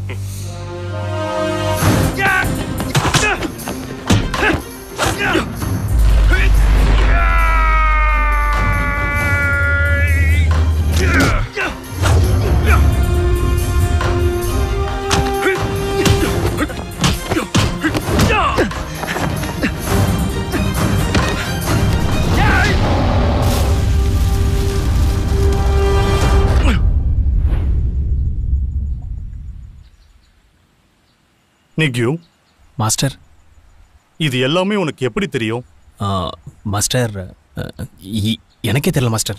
நிக்யூ master இது எல்லாமே உனக்கு எப்படி தெரியும் ஆ, மாஸ்டர் அ, இ- எனக்கே தெரியல மாஸ்டர்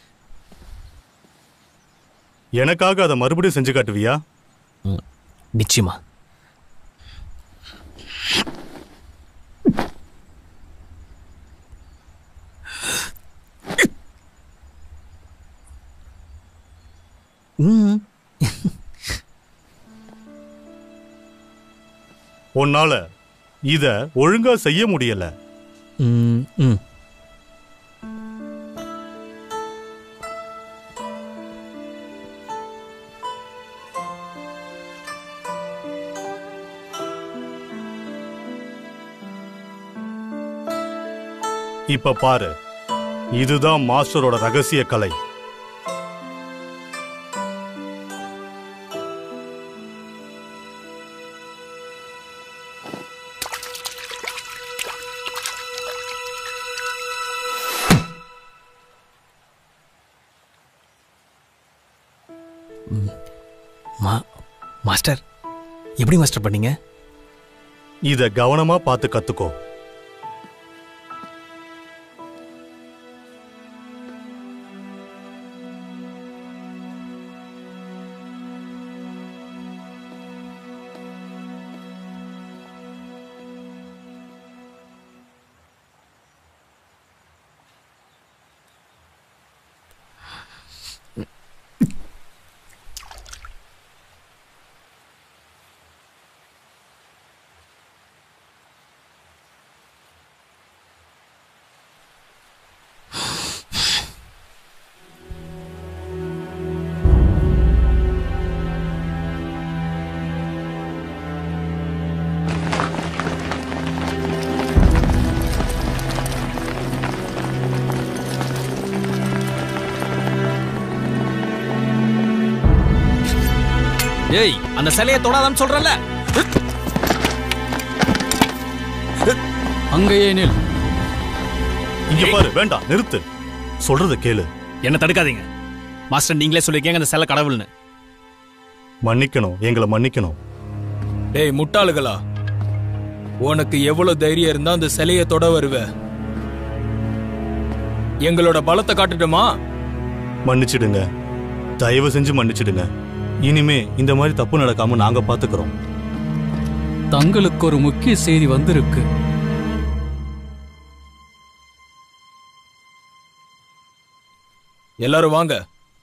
எனக்காக அதை மறுபடியும் செஞ்சு காட்டுவியா ம், நிச்சயமா ம் உன்னால இத ஒழுங்கா செய்ய முடியல ம் ம் இப்ப பாரு இதுதான் மாஸ்டரோட ரகசிய கலை மா மாஸ்டர் எப்படி மாஸ்டர் பண்ணீங்க இத கவனமா பார்த்து கத்துக்கோ ஏய் அந்த சிலையை தொடாதன்னு சொல்றல அங்கேயே நில் இங்க பாரு வேண்டாம் நிறுத்து சொல்றத கேளு என்ன தடுக்காதீங்க மாஸ்டர் நீங்களே சொல்லிருக்கீங்க அந்த சிலை கடவுள்னு மன்னிக்கணும் எங்களை மன்னிக்கணும் டேய் முட்டாளுகளா உனக்கு எவ்வளவு தைரியம் இருந்தா அந்த சிலையை தொட வருவ எங்களோட பலத்தை காட்டுட்டுமா மன்னிச்சிடுங்க தயவு செஞ்சு மன்னிச்சிடுங்க இனிமே இந்த மாதிரி தப்பு நடக்காம நாங்க பாத்துக்கிறோம் தங்களுக்கு ஒரு முக்கிய செய்தி வந்திருக்கு எல்லாரும் வாங்க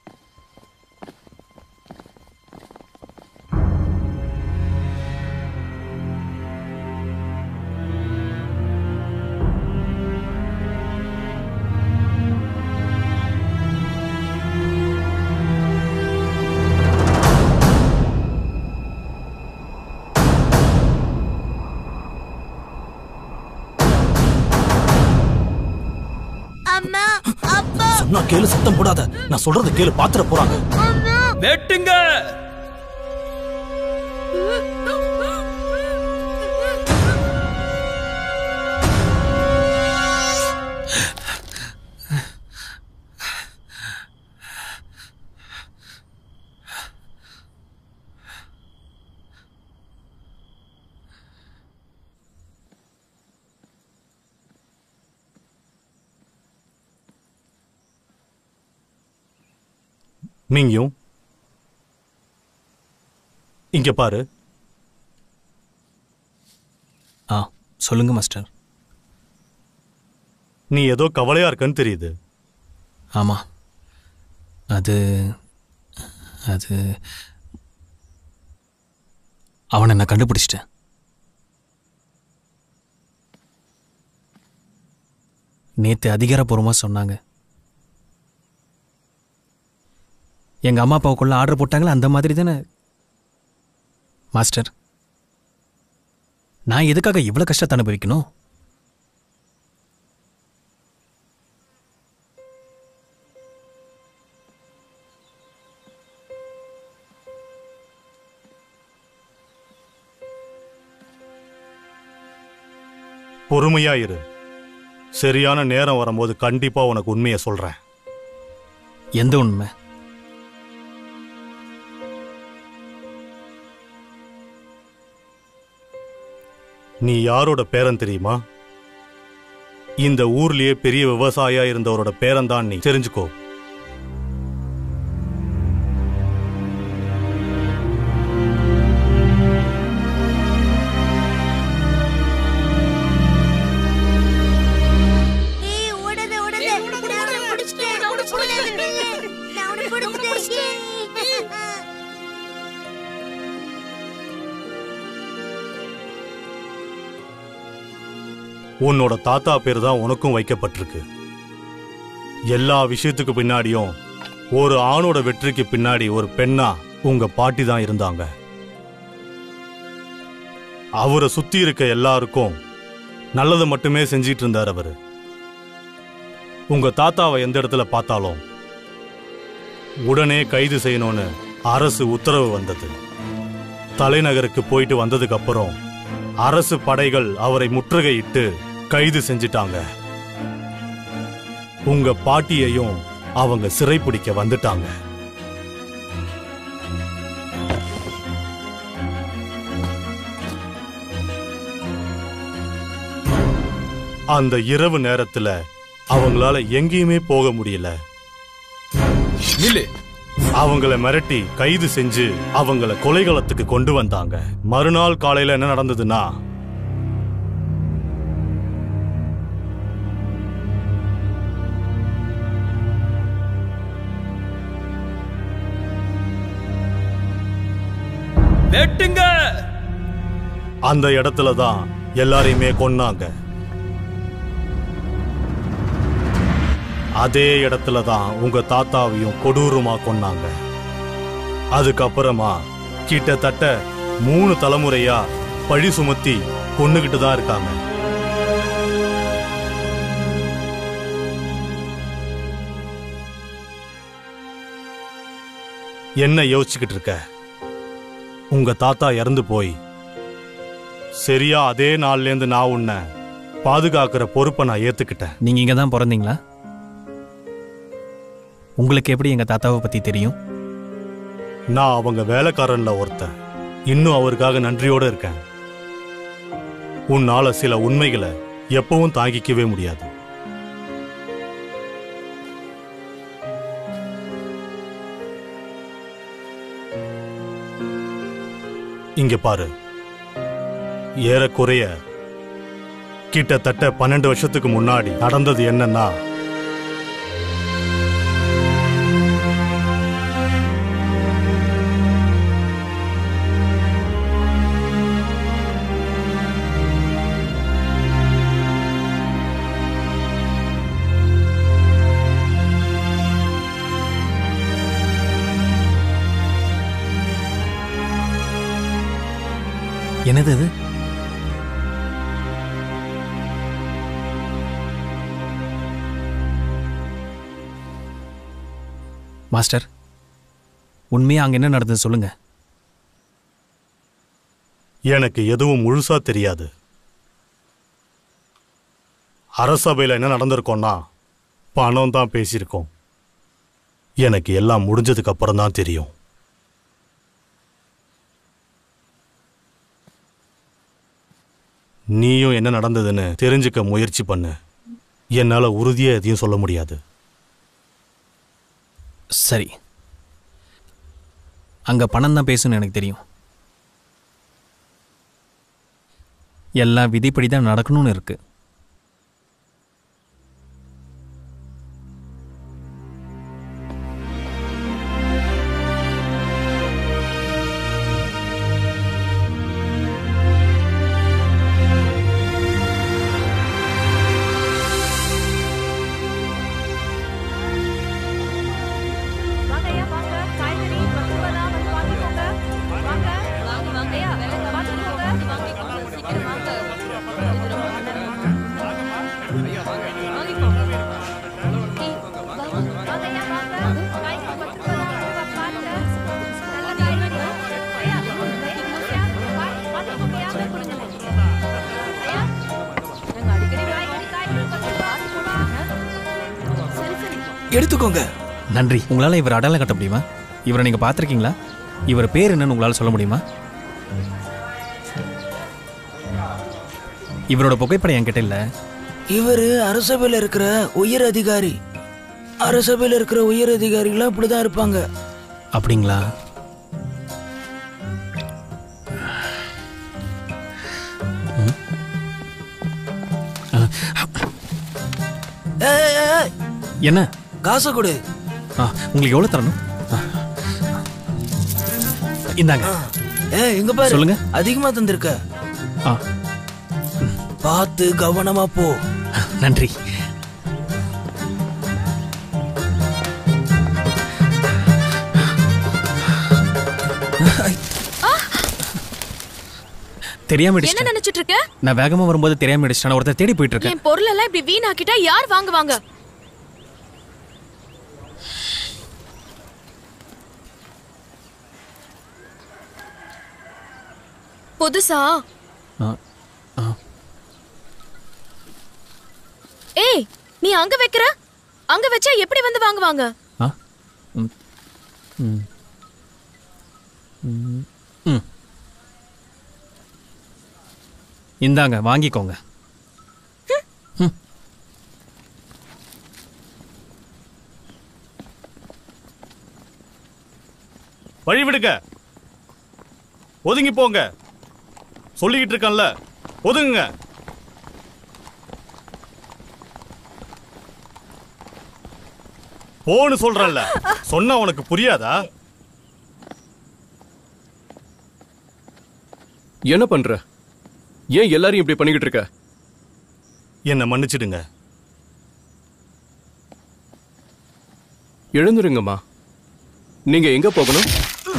அம்மா அப்பா சொன்னா கேளு சத்தம் போடாத நான் சொல்றத கேளு பாத்துற போறாங்க வெட்டுங்க மிங்யும் இங்க பாரு ஆ சொல்லுங்க மாஸ்டர் நீ ஏதோ கவலையா இருக்கன்னு தெரியுது ஆமா அது அது அவனை நான் கண்டுபிடிச்சிட்டேன் நேத்து அதிகாரப்பூர்வமா சொன்னாங்க எங்க அம்மா அப்பாவுக்குள்ள ஆர்டர் போட்டாங்களே அந்த மாதிரி தானே மாஸ்டர் நான் எதுக்காக இவ்வளோ கஷ்டத்தை அனுபவிக்கணும் பொறுமையா இரு சரியான நேரம் வரும்போது கண்டிப்பா உனக்கு உண்மையை சொல்றேன் எந்த உண்மை நீ யாரோட பேரன் தெரியுமா இந்த ஊர்லயே பெரிய விவசாயியா இருந்தவரோட பேரன் தான் நீ தெரிஞ்சுக்கோ ஏய் ஓடாத ஓடாத நான் அவனை பிடிச்சிட்டேன் ஓடாத. நான் அவனை பிடிச்சிட்டேன் உன்னோட தாத்தா பேர் தான் உனக்கும் வைக்கப்பட்டிருக்கு எல்லா விஷயத்துக்கு பின்னாடியும் ஒரு ஆணோட வெற்றிக்கு பின்னாடி ஒரு பெண்ணா உங்க பாட்டி தான் இருந்தாங்க அவரை சுத்தி இருக்க எல்லாருக்கும் நல்லது மட்டுமே செஞ்சிட்டு இருந்தார் அவரு உங்க தாத்தாவை எந்த இடத்துல பார்த்தாலும் உடனே கைது செய்யணும்னு அரசு உத்தரவு வந்தது தலைநகருக்கு போயிட்டு வந்ததுக்கு அப்புறம் அரசு படைகள் அவரை முற்றுகையிட்டு கைது செஞ்சிட்டாங்க உங்க பாட்டியையும் அவங்க சிறைப்பிடிக்க வந்துட்டாங்க அந்த இரவு நேரத்துல அவங்களால எங்கேயுமே போக முடியல நில்லு அவங்கள மிரட்டி கைது செஞ்சு அவங்கள கொலைகளத்துக்கு கொண்டு வந்தாங்க மறுநாள் காலையில என்ன நடந்ததுன்னா வெட்டுங்க அந்த இடத்துல தான் எல்லாரையுமே கொன்னாங்க அதே இடத்துல தான் உங்க தாத்தாவையும் கொடூரமா கொன்னாங்க அதுக்கப்புறமா கிட்டத்தட்ட மூணு தலைமுறையா பழி சுமத்தி கொன்னுகிட்டு தான் இருக்காங்க என்ன யோசிச்சுக்கிட்டு இருக்க உங்க தாத்தா இறந்து போய் சரியா அதே நாள்லேருந்து நான் உன்னை பாதுகாக்கிற பொறுப்பை நான் ஏத்துக்கிட்டேன் நீங்கள் இங்கே தான் பிறந்தீங்களா உங்களுக்கு எப்படி எங்கள் தாத்தாவை பற்றி தெரியும் நான் அவங்க வேலைக்காரன்ல ஒருத்தன் இன்னும் அவருக்காக நன்றியோட இருக்கேன் உன்னால சில உண்மைகளை எப்பவும் தாங்கிக்கவே முடியாது இங்க பாரு ஏறக்குறைய கிட்டத்தட்ட பன்னெண்டு வருஷத்துக்கு முன்னாடி நடந்தது என்னன்னா என்னது அது மாஸ்டர் உண்மையா அங்க என்ன நடந்தது சொல்லுங்க எனக்கு எதுவும் முழுசா தெரியாது அரசபையில் என்ன நடந்திருக்கோம்னா பணம் தான் பேசியிருக்கோம் எனக்கு எல்லாம் முடிஞ்சதுக்கு அப்புறம் தான் தெரியும் நீயும் என்ன நடந்ததுன்னு தெரிஞ்சுக்க முயற்சி பண்ணு என்னால உறுதியா எதையும் சொல்ல முடியாது சரி அங்க பணம் தான் பேசுன்னு எனக்கு தெரியும் எல்லாம் விதிப்படி தான் நடக்கணும்னு இருக்கு வாங்க ஐயா வாங்க காய்கறி பத்து ரூபா தான் வந்து வாங்கிக்கோங்க வாங்க வாங்க வாங்க ஐயா கெடுத்துக்கோங்க நன்றி உங்களால் இவர் அடையாளம் கட்ட முடியுமா இவரை நீங்கள் பார்த்துருக்கீங்களா இவர் பேர் என்னன்னு உங்களால் சொல்ல முடியுமா இவரோட புகைப்படம் என்கிட்ட இல்லை இவரு அரசபையில் இருக்கிற உயர் அதிகாரி அரசபையில் இருக்கிற உயர் அதிகாரிகளாம் இப்படிதான் இருப்பாங்க அப்படிங்களா ம். ஆ, ஏய், ஏய், ஏய், என்ன காசை கொடு ஆ உங்களுக்கு எவ்வளோ தரணும் ஆ. இந்தாங்க ஏ எங்க பாரு சொல்லுங்க. அதிகமா தந்திருக்க ஆ பார்த்து கவனமா போ நன்றி தெரியாம என்ன அடிச்சிட்டேன் நினைச்சிட்டு இருக்க நான் வேகமா வரும்போது தெரியாம அடிச்சிட்டேன் ஒருத்தர் தேடி போயிட்டு இருக்கேன் என் பொருள் எல்லாம் இப்படி வீணாக்கிட்டா யார் வாங்குவாங்க புதுசா ஆ, ஆ. ஏய் நீ அங்க வைக்கிற அங்க வச்சா எப்படி வந்து வாங்குவாங்க ஆ ம். ம். ம். ம். இந்தாங்க வாங்கிக்கோங்க வழி விடுங்க ஒதுங்கி போங்க சொல்லிக்கிட்டு இருக்கேன்ல ஒதுங்குங்க போன்னு சொல்றேன்ல சொன்னா உனக்கு புரியாதா என்ன பண்ற ஏன் எல்லாரையும் இப்படி பண்ணிக்கிட்டு இருக்க என்னை மன்னிச்சிடுங்க எழுந்துருங்கம்மா நீங்க எங்க போகணும்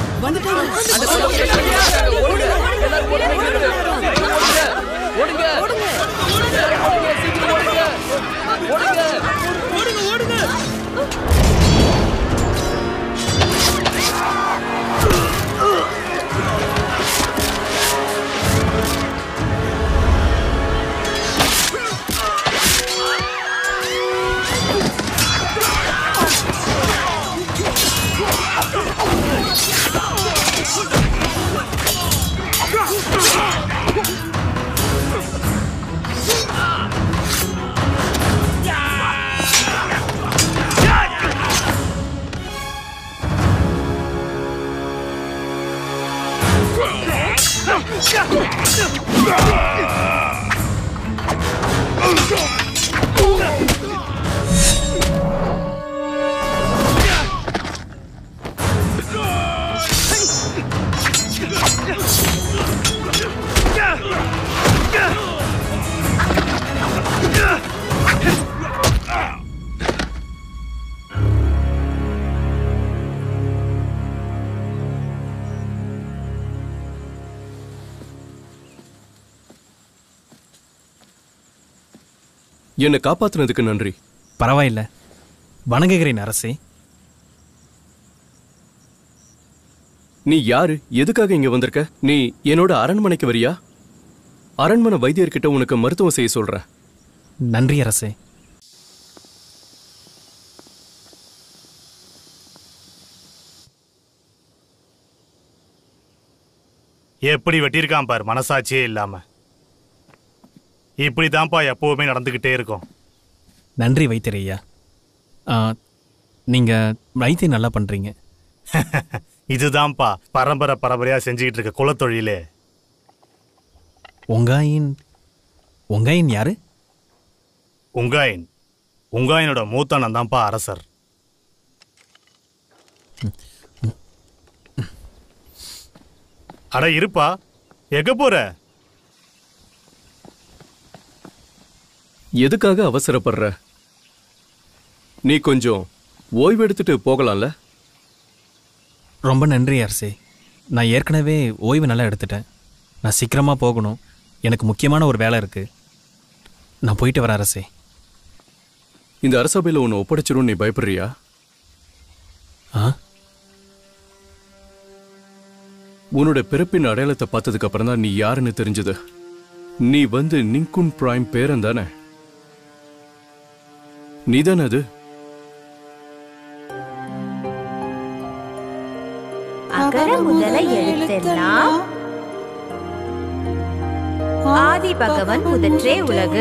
என்னை காப்பாத்துனதுக்கு நன்றி பரவாயில்ல வணங்குகிறேன் அரசே நீ யாரு எதுக்காக இங்க வந்திருக்க நீ என்னோட அரண்மனைக்கு வரியா அரண்மனை வைத்தியர்கிட்ட உனக்கு மருத்துவம் செய்ய சொல்றேன் நன்றி அரசே எப்படி வெட்டியிருக்கான் பார் மனசாட்சியே இல்லாம இப்படி தான்ப்பா எப்பவுமே நடந்துகிட்டே இருக்கும் நன்றி வைத்தியரையா ஆ, நீங்க வைத்தியம் நல்லா பண்றீங்க இதுதான்ப்பா பரம்பரை பரம்பரையா செஞ்சுக்கிட்டு இருக்க குலத்தொழிலே உங்காயின் உங்காயின் யாரு உங்காயின் உங்காயினோட மூத்தண்ணன் தான்ப்பா அரசர் அட இருப்பா எங்க போற எதுக்காக அவசரப்படுற நீ கொஞ்சம் ஓய்வு எடுத்துட்டு போகலாம்ல ரொம்ப நன்றி அரசே நான் ஏற்கனவே ஓய்வு நல்லா எடுத்துட்டேன் நான் சீக்கிரமா போகணும் எனக்கு முக்கியமான ஒரு வேலை இருக்கு நான் போயிட்டு வரேன் அரசே இந்த அரசபையில உன்னை ஒப்படைச்சிரும் நீ பயப்படுறியா ஆ உன்னோட பிறப்பின் அடையாளத்தை பார்த்ததுக்கு அப்புறம் தான் நீ யாருன்னு தெரிஞ்சது நீ வந்து நிங்குன் பிரைம் பேரன் தானே நீதானே அது முதல எழுத்தெல்லாம் ஆதி பகவன் முதற்றே உலகு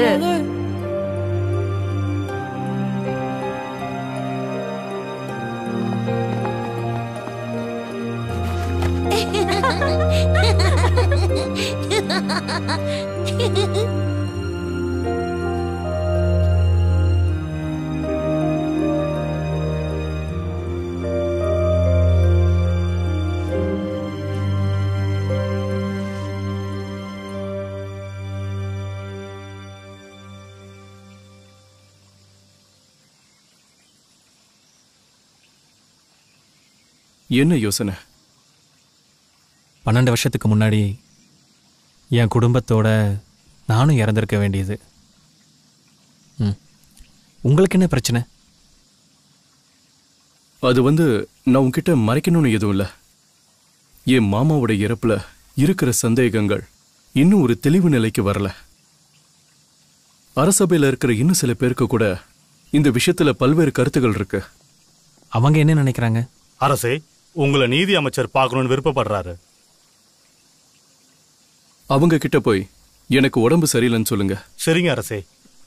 என்ன யோசனை பன்னெண்டு வருஷத்துக்கு முன்னாடி என் குடும்பத்தோட நானும் இறந்திருக்க வேண்டியது ம் உங்களுக்கு என்ன பிரச்சனை அது வந்து நான் உன்கிட்ட மறைக்கணும்னு எதுவும் இல்லை என் மாமாவோட இறப்புல இருக்கிற சந்தேகங்கள் இன்னும் ஒரு தெளிவு நிலைக்கு வரல அரசபையில் இருக்கிற இன்னும் சில பேருக்கு கூட இந்த விஷயத்துல பல்வேறு கருத்துகள் இருக்கு அவங்க என்ன நினைக்கிறாங்க அரசே உங்களை நீதி அமைச்சர் பார்க்கணும்னு விருப்பப்படுறாரு அவங்க கிட்ட போய் எனக்கு உடம்பு சரியில்லைன்னு சொல்லுங்க சரிங்க அரசே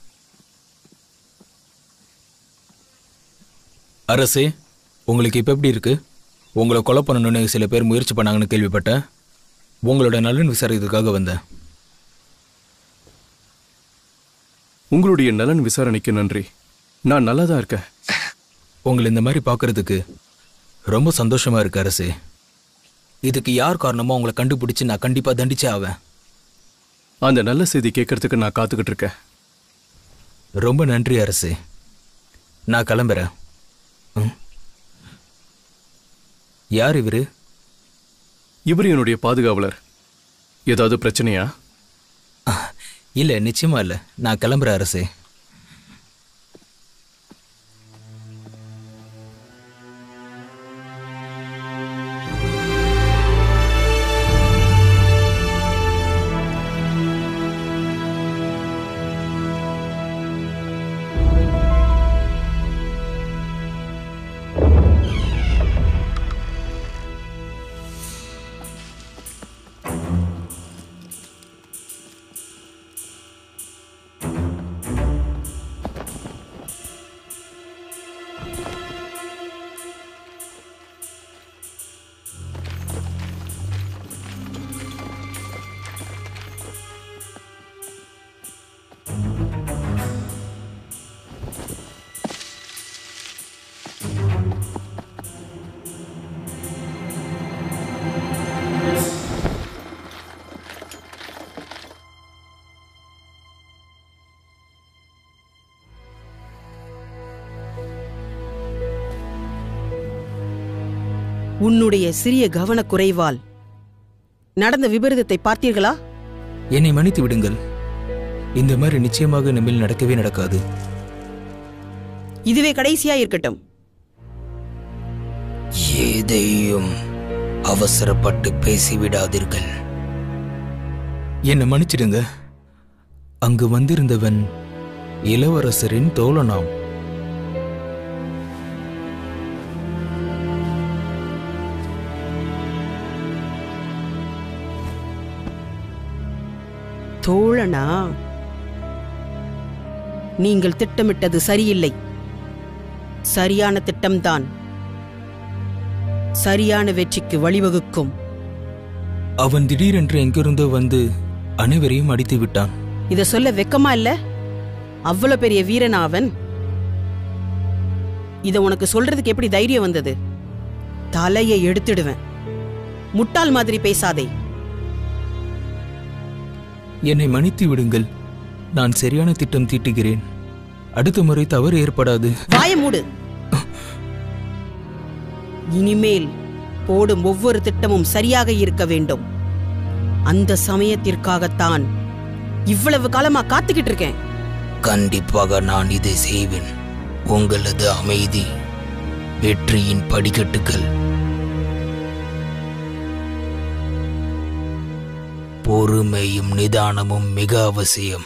அரசே உங்களுக்கு இப்போ எப்படி இருக்கு உங்களை கொலை பண்ணணும்னு சில பேர் முயற்சி பண்ணாங்கன்னு கேள்விப்பட்டேன் உங்களோட நலன் விசாரிக்கிறதுக்காக வந்தேன் உங்களுடைய நலன் விசாரணைக்கு நன்றி நான் நல்லா தான் இருக்கேன் உங்களை இந்த மாதிரி பார்க்கறதுக்கு ரொம்ப சந்தோஷமா இருக்கு அரசே இதுக்கு யார் காரணமோ உங்களை கண்டுபிடிச்சு நான் கண்டிப்பாக தண்டிச்சே ஆவேன் அந்த நல்ல செய்தி கேட்கறதுக்கு நான் காத்துக்கிட்டு இருக்கேன் ரொம்ப நன்றி அரசே நான் கிளம்புறேன் ம். யார் இவரு இவர் என்னுடைய பாதுகாவலர் ஏதாவது பிரச்சனையா இல்லை நிச்சயமா இல்லை நான் கிளம்புறேன் அரசே உன்னுடைய சிறிய கவனக்குறைவால் நடந்த விபரீதத்தை பார்த்தீர்களா என்னை மன்னித்து விடுங்கள் இந்த மாதிரி நிச்சயமாக நம்மில் நடக்கவே நடக்காது இதுவே கடைசியா இருக்கட்டும் எதையும் அவசரப்பட்டு பேசிவிடாதீர்கள் என்னை மன்னிச்சிடுங்க அங்கு வந்திருந்தவன் இளவரசரின் தோழனாம் தோழனா நீங்கள் திட்டமிட்டது சரியில்லை சரியான திட்டம்தான் சரியான வெற்றிக்கு வழிவகுக்கும் அவன் திடீரென்று எங்கிருந்தோ வந்து அனைவரையும் அடித்து விட்டான் இத சொல்ல வெக்கமா இல்ல அவ்வளவு பெரிய வீரனா அவன் இத உனக்கு சொல்றதுக்கு எப்படி தைரியம் வந்தது தலையை எடுத்துடுவேன் முட்டாள் மாதிரி பேசாதே என்னை மன்னித்து விடுங்கள் நான் சரியான திட்டம் தீட்டுகிறேன் அடுத்த முறை தவறு ஏற்படாது வாய மூடு இனிமேல் போடும் ஒவ்வொரு திட்டமும் சரியாக இருக்க வேண்டும் அந்த சமயத்திற்காகத்தான் இவ்வளவு காலமா காத்துக்கிட்டு இருக்கேன் கண்டிப்பாக நான் இதை செய்வேன் உங்களது அமைதி வெற்றியின் படிக்கட்டுகள் பொறுமையும் நிதானமும் மிக அவசியம்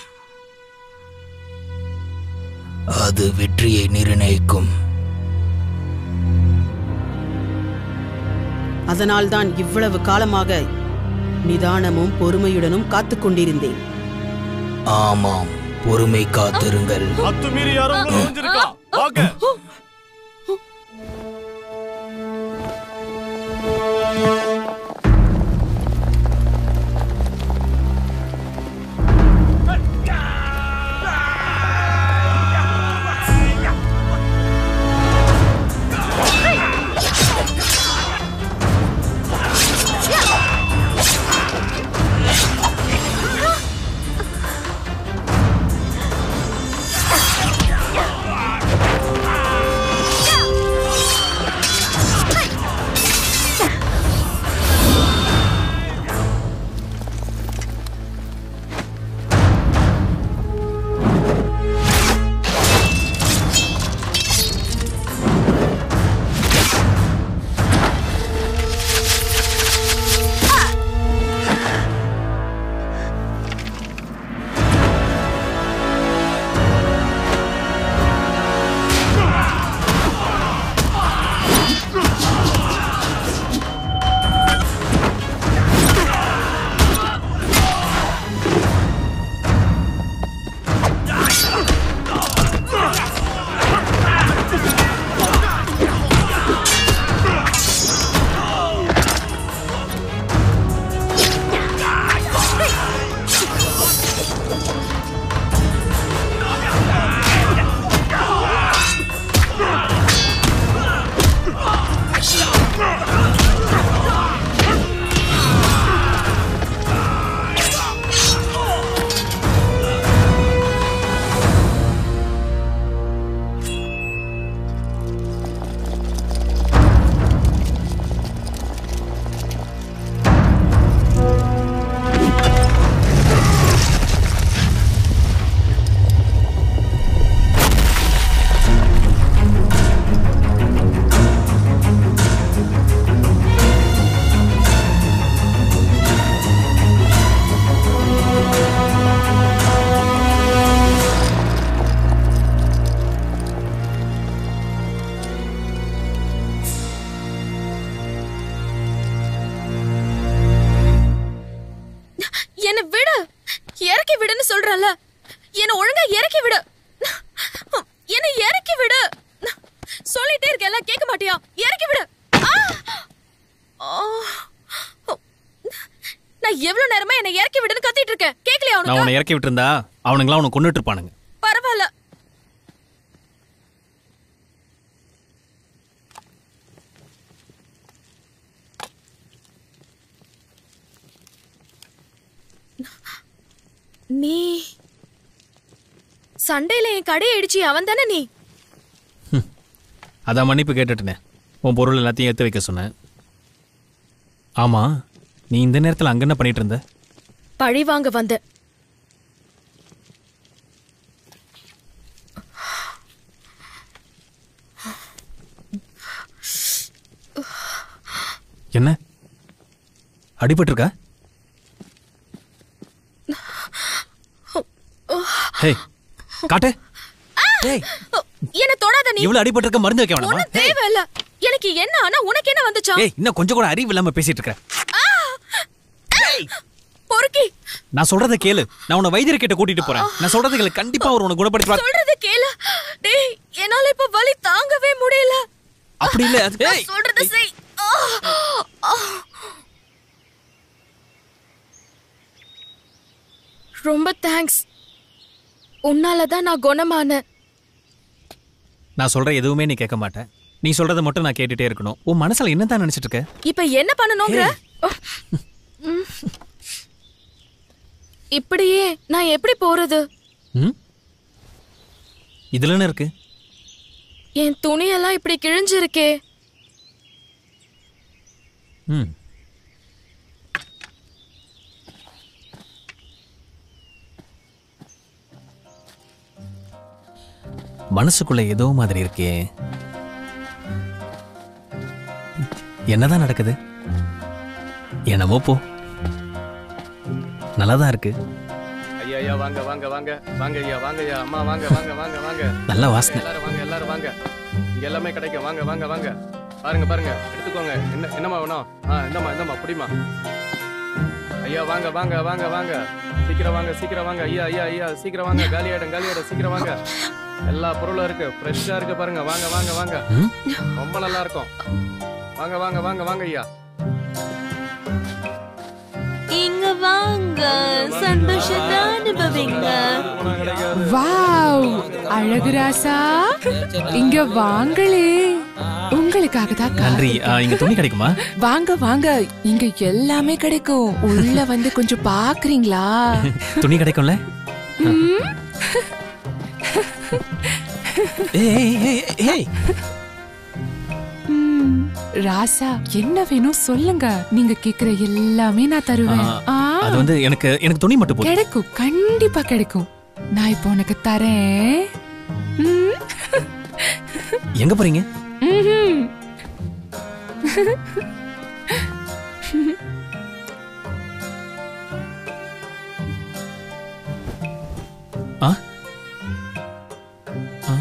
அது வெற்றியை நிர்ணயிக்கும் அதனால்தான் இவ்வளவு காலமாக நிதானமும் பொறுமையுடனும் காத்துக் கொண்டிருந்தேன் ஆமாம் பொறுமை காத்திருங்கள் அத்துமீறி யாரோ உள்ள நுழைஞ்சிருக்கா வாங்க என்ன விடு இறக்கி விடுன்னு சொல்றல என்ன ஒழுங்கா இறக்கி விடு என்ன இறக்கி விடு சொல்லிட்டே இருக்கேன்ல கேட்க மாட்டியா இறக்கி விடு ஆ! ஆ! நான் எவ்வளவு நேரமா என்ன இறக்கி விடுன்னு கத்திட்டு இருக்கேன் கேக்கலையா நான் உனக்கு உன்னை இறக்கி விட்டுருந்தா அவனுங்களாம் உன்னை கொண்டுட்டு இருப்பானுங்க பரவாயில்ல நீ சண்டையில என் கடையை இடிச்சு அவன் தானே நீ அதான் மன்னிப்பு கேட்டுட்டேனே உன் பொருள் எல்லாத்தையும் எடுத்து வைக்க சொன்னேன் ஆமா நீ இந்த நேரத்தில் அங்க என்ன பண்ணிட்டு இருந்த பழி வாங்க வந்த என்ன அடிபட்டிருக்கா ஹே காட்டு டேய் என்ன தொடாத நீ இவ்வளவு அடிபட்டிருக்க மருந்து வைக்க வேணாமா ஒண்ணும் தேவையில்ல எனக்கு என்ன ஆனா உனக்கு என்ன வந்துச்சா ஏய் இன்னும் கொஞ்சம் கூட அறிவு இல்லாம பேசிட்டு இருக்க பொறுக்கி நான் சொல்றத கேளு நான் உன்னை வைத்தியர் கிட்ட கூட்டிட்டு போறேன் நான் சொல்றத கேளு கண்டிப்பா அவர் உன்னை குணப்படுத்துவார் சொல்றது கேளு டேய் என்னால இப்ப வலி தாங்கவே முடியல அப்படி இல்ல அது நான் ஏய், சொல்றத செய் ஆ! ஆ! ரொம்ப தேங்க்ஸ் உன்னால தான் நான் குணமானேன் நான் சொல்ற எதுவுமே நீ கேட்க மாட்டேன் நீ சொல்றத மட்டும் நான் கேட்டுட்டே இருக்கணும் உன் மனசுல என்ன தான் நினைச்சிட்டு இருக்க இப்ப என்ன பண்ணணுங்கிற ம். இப்படியே நான் எப்படி போறது ம் இதுல என்ன இருக்கு என் துணியெல்லாம் இப்படி கிழிஞ்சிருக்கே ம் மனசுக்குள்ள ஏதோ மாதிரி இருக்கே என்னதான் நடக்குது என்னமோ போ நல்லாதான் இருக்கு ஐயா ஐயா வாங்க வாங்க வாங்க வாங்க ஐயா வாங்க ஐயா அம்மா வாங்க வாங்க வாங்க வாங்க நல்ல வாசனை எல்லாரும் வாங்க எல்லாரும் வாங்க இங்க எல்லாமே கிடைக்கும் வாங்க வாங்க வாங்க பாருங்க பாருங்க எடுத்துக்கோங்க என்ன என்னம்மா வேணும் ஆ இந்தம்மா இந்தம்மா புடிமா ஐயா வாங்க வாங்க வாங்க வாங்க சீக்கிரம் வாங்க சீக்கிரம் வாங்க ஐயா ஐயா ஐயா சீக்கிரம் வாங்க காலியாயிடும் காலியாயிடும் சீக்கிரம் வாங்க எல்லா பொருளும் இருக்கு ஃப்ரெஷ்ஷா இருக்கு பாருங்க வாங்க வாங்க வாங்க ம்? ரொம்ப நல்லா இருக்கும் வாங்க வாங்க வாங்க வாங்க ஐயா இங்க வாங்க சந்தோஷத்தை அனுபவிங்க கிடைக்காது வாவ் அழகு ராசா இங்க வாங்களே உங்களுக்காக தான் நன்றி ஆ, இங்க துணி கிடைக்குமா வாங்க வாங்க இங்க எல்லாமே கிடைக்கும் உள்ள வந்து கொஞ்சம் பாக்குறீங்களா துணி கிடைக்கும்ல ம்? ஏய், ஏய், ஏய், ஏய், ஏய். ம், ராசா என்ன வேணும் சொல்லுங்க நீங்க கேக்குற எல்லாமே நான் தருவேன் ஆ, ஆ, அது வந்து எனக்கு எனக்கு துணி மட்டும் போதும் கிடைக்கும் கண்டிப்பா கிடைக்கும் நான் இப்போ உனக்கு தரேன் ம், எங்க போறீங்க ம்ஹும். ஆ ஆ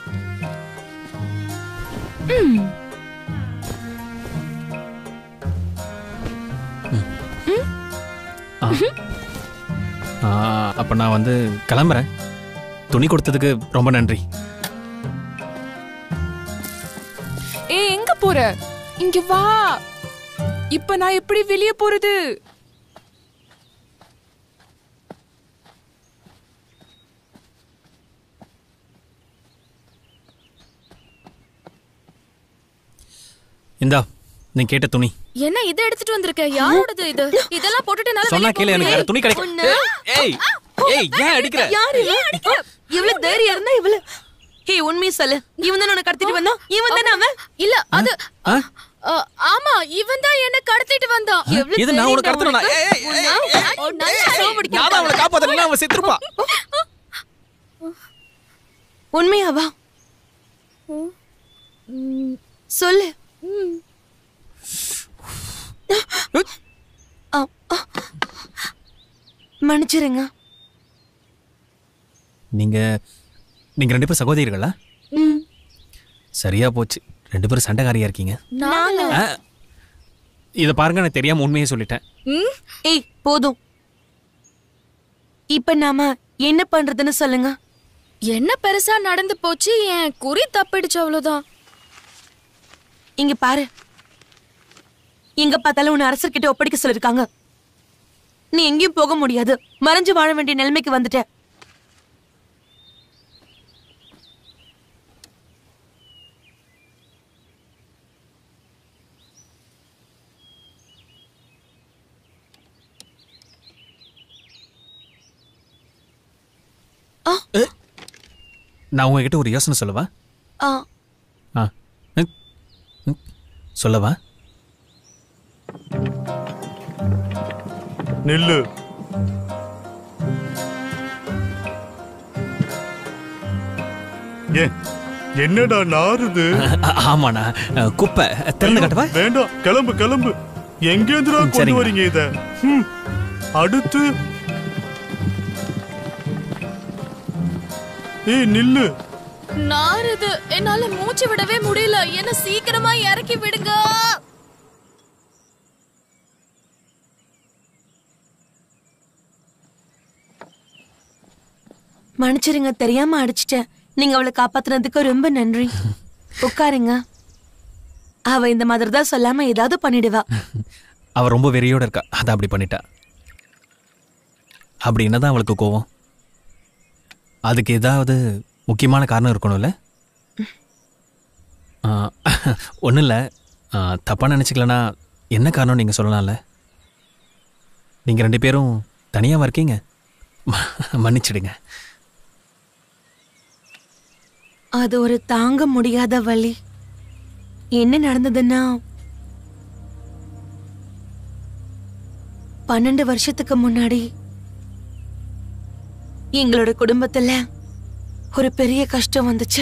ம். ஆ. ஆ, அப்ப நான் வந்து கிளம்புறேன் துணி கொடுத்ததுக்கு ரொம்ப நன்றி ஏய் எங்க போற இங்க வா இப்ப நான் எப்படி வெளிய போறது இந்தா நீ கேட்ட துணி என்ன இதை எடுத்துட்டு வந்திருக்க யாரோடது இது இதெல்லாம் போட்டுட்டு என்னால சொன்னா வெளிய கேளு போக எனக்கு வேற முடியாது. துணி கிடைக்கும் ஒண்ணு. ஏய் ஏய் ஏன் அடிக்கிற யாரு இவ்வளவு தைரியம் இருந்தா இவ்வளவு ஹே உண்மையை சொல்லு இவன் தான் உன்னை கடத்திட்டு வந்தான் இவன் தானே அவன் இல்ல அது ஆ? அ, ஆமா இவன் தான் என்ன கடத்திட்டு வந்தான் இது நான் உனக்கு கடத்தணும் ஏய் ஏய், ஏய், ஏய், ஓ, நல்லா சோபடிக்க நான் தான் அவளை காப்பாத்தல அவன் செத்துருப்பா உண்மையாவா சொல்லு ஆ, ஆ. மன்னிச்சிருங்க நீங்க நீங்க ரெண்டு பேரும் சகோதரிகளா ம். சரியா போச்சு ரெண்டு பேரும் சண்டைக்காரியா இருக்கீங்க நானா? ஆ, இத பாருங்க நான் தெரியாம உண்மையே சொல்லிட்டேன் ம்? ஏய் போதும் இப்ப நாம என்ன பண்றதுன்னு சொல்லுங்க என்ன பெருசா நடந்து போச்சு என் குறி தப்பிடுச்சு அவ்வளவுதான் இங்க பாரு எங்க பார்த்தாலும் உன்னை அரசர்கிட்ட ஒப்படைக்க சொல்லிருக்காங்க நீ எங்கேயும் போக முடியாது மறைஞ்சு வாழ வேண்டிய நிலைமைக்கு வந்துட்ட நான் உங்ககிட்ட ஒரு யோசனை சொல்லவா ஆ, ஆ ம், ம், சொல்லவா நில்லு ஏன் என்னடா நாறுது ஆ, ஆமாண்ணா ஆ, குப்பை திறந்து காட்டவா வேண்டாம் கிளம்பு கிளம்பு எங்கேருந்துடா ம், கொண்டு சரிங்க. வரீங்க இத ம், அடுத்து ஏய் நில்லு நாறுது என்னால மூச்சு விடவே முடியல என்ன சீக்கிரமா இறக்கி விடுங்க மன்னிச்சிருங்க தெரியாம அடிச்சிட்டேன் நீங்க அவளை காப்பாத்துனதுக்கு ரொம்ப நன்றி உட்காருங்க அவ இந்த மாதிரி தான் சொல்லாம ஏதாவது பண்ணிடுவா அவ ரொம்ப வெறியோட இருக்கா அதான் அப்படி பண்ணிட்டா அப்படி என்னதான் அவளுக்கு கோவம் அதுக்கு ஏதாவது முக்கியமான காரணம் இருக்கணும்ல ஒன்றும் இல்லை தப்பாக நினச்சிக்கலனா என்ன காரணம் நீங்கள் சொல்லலாம்ல நீங்கள் ரெண்டு பேரும் தனியாக இருக்கீங்க ம- மன்னிச்சிடுங்க அது ஒரு தாங்க முடியாத வலி என்ன நடந்ததுன்னா பன்னெண்டு வருஷத்துக்கு முன்னாடி எங்களோட குடும்பத்துல ஒரு பெரிய கஷ்டம் வந்துச்சு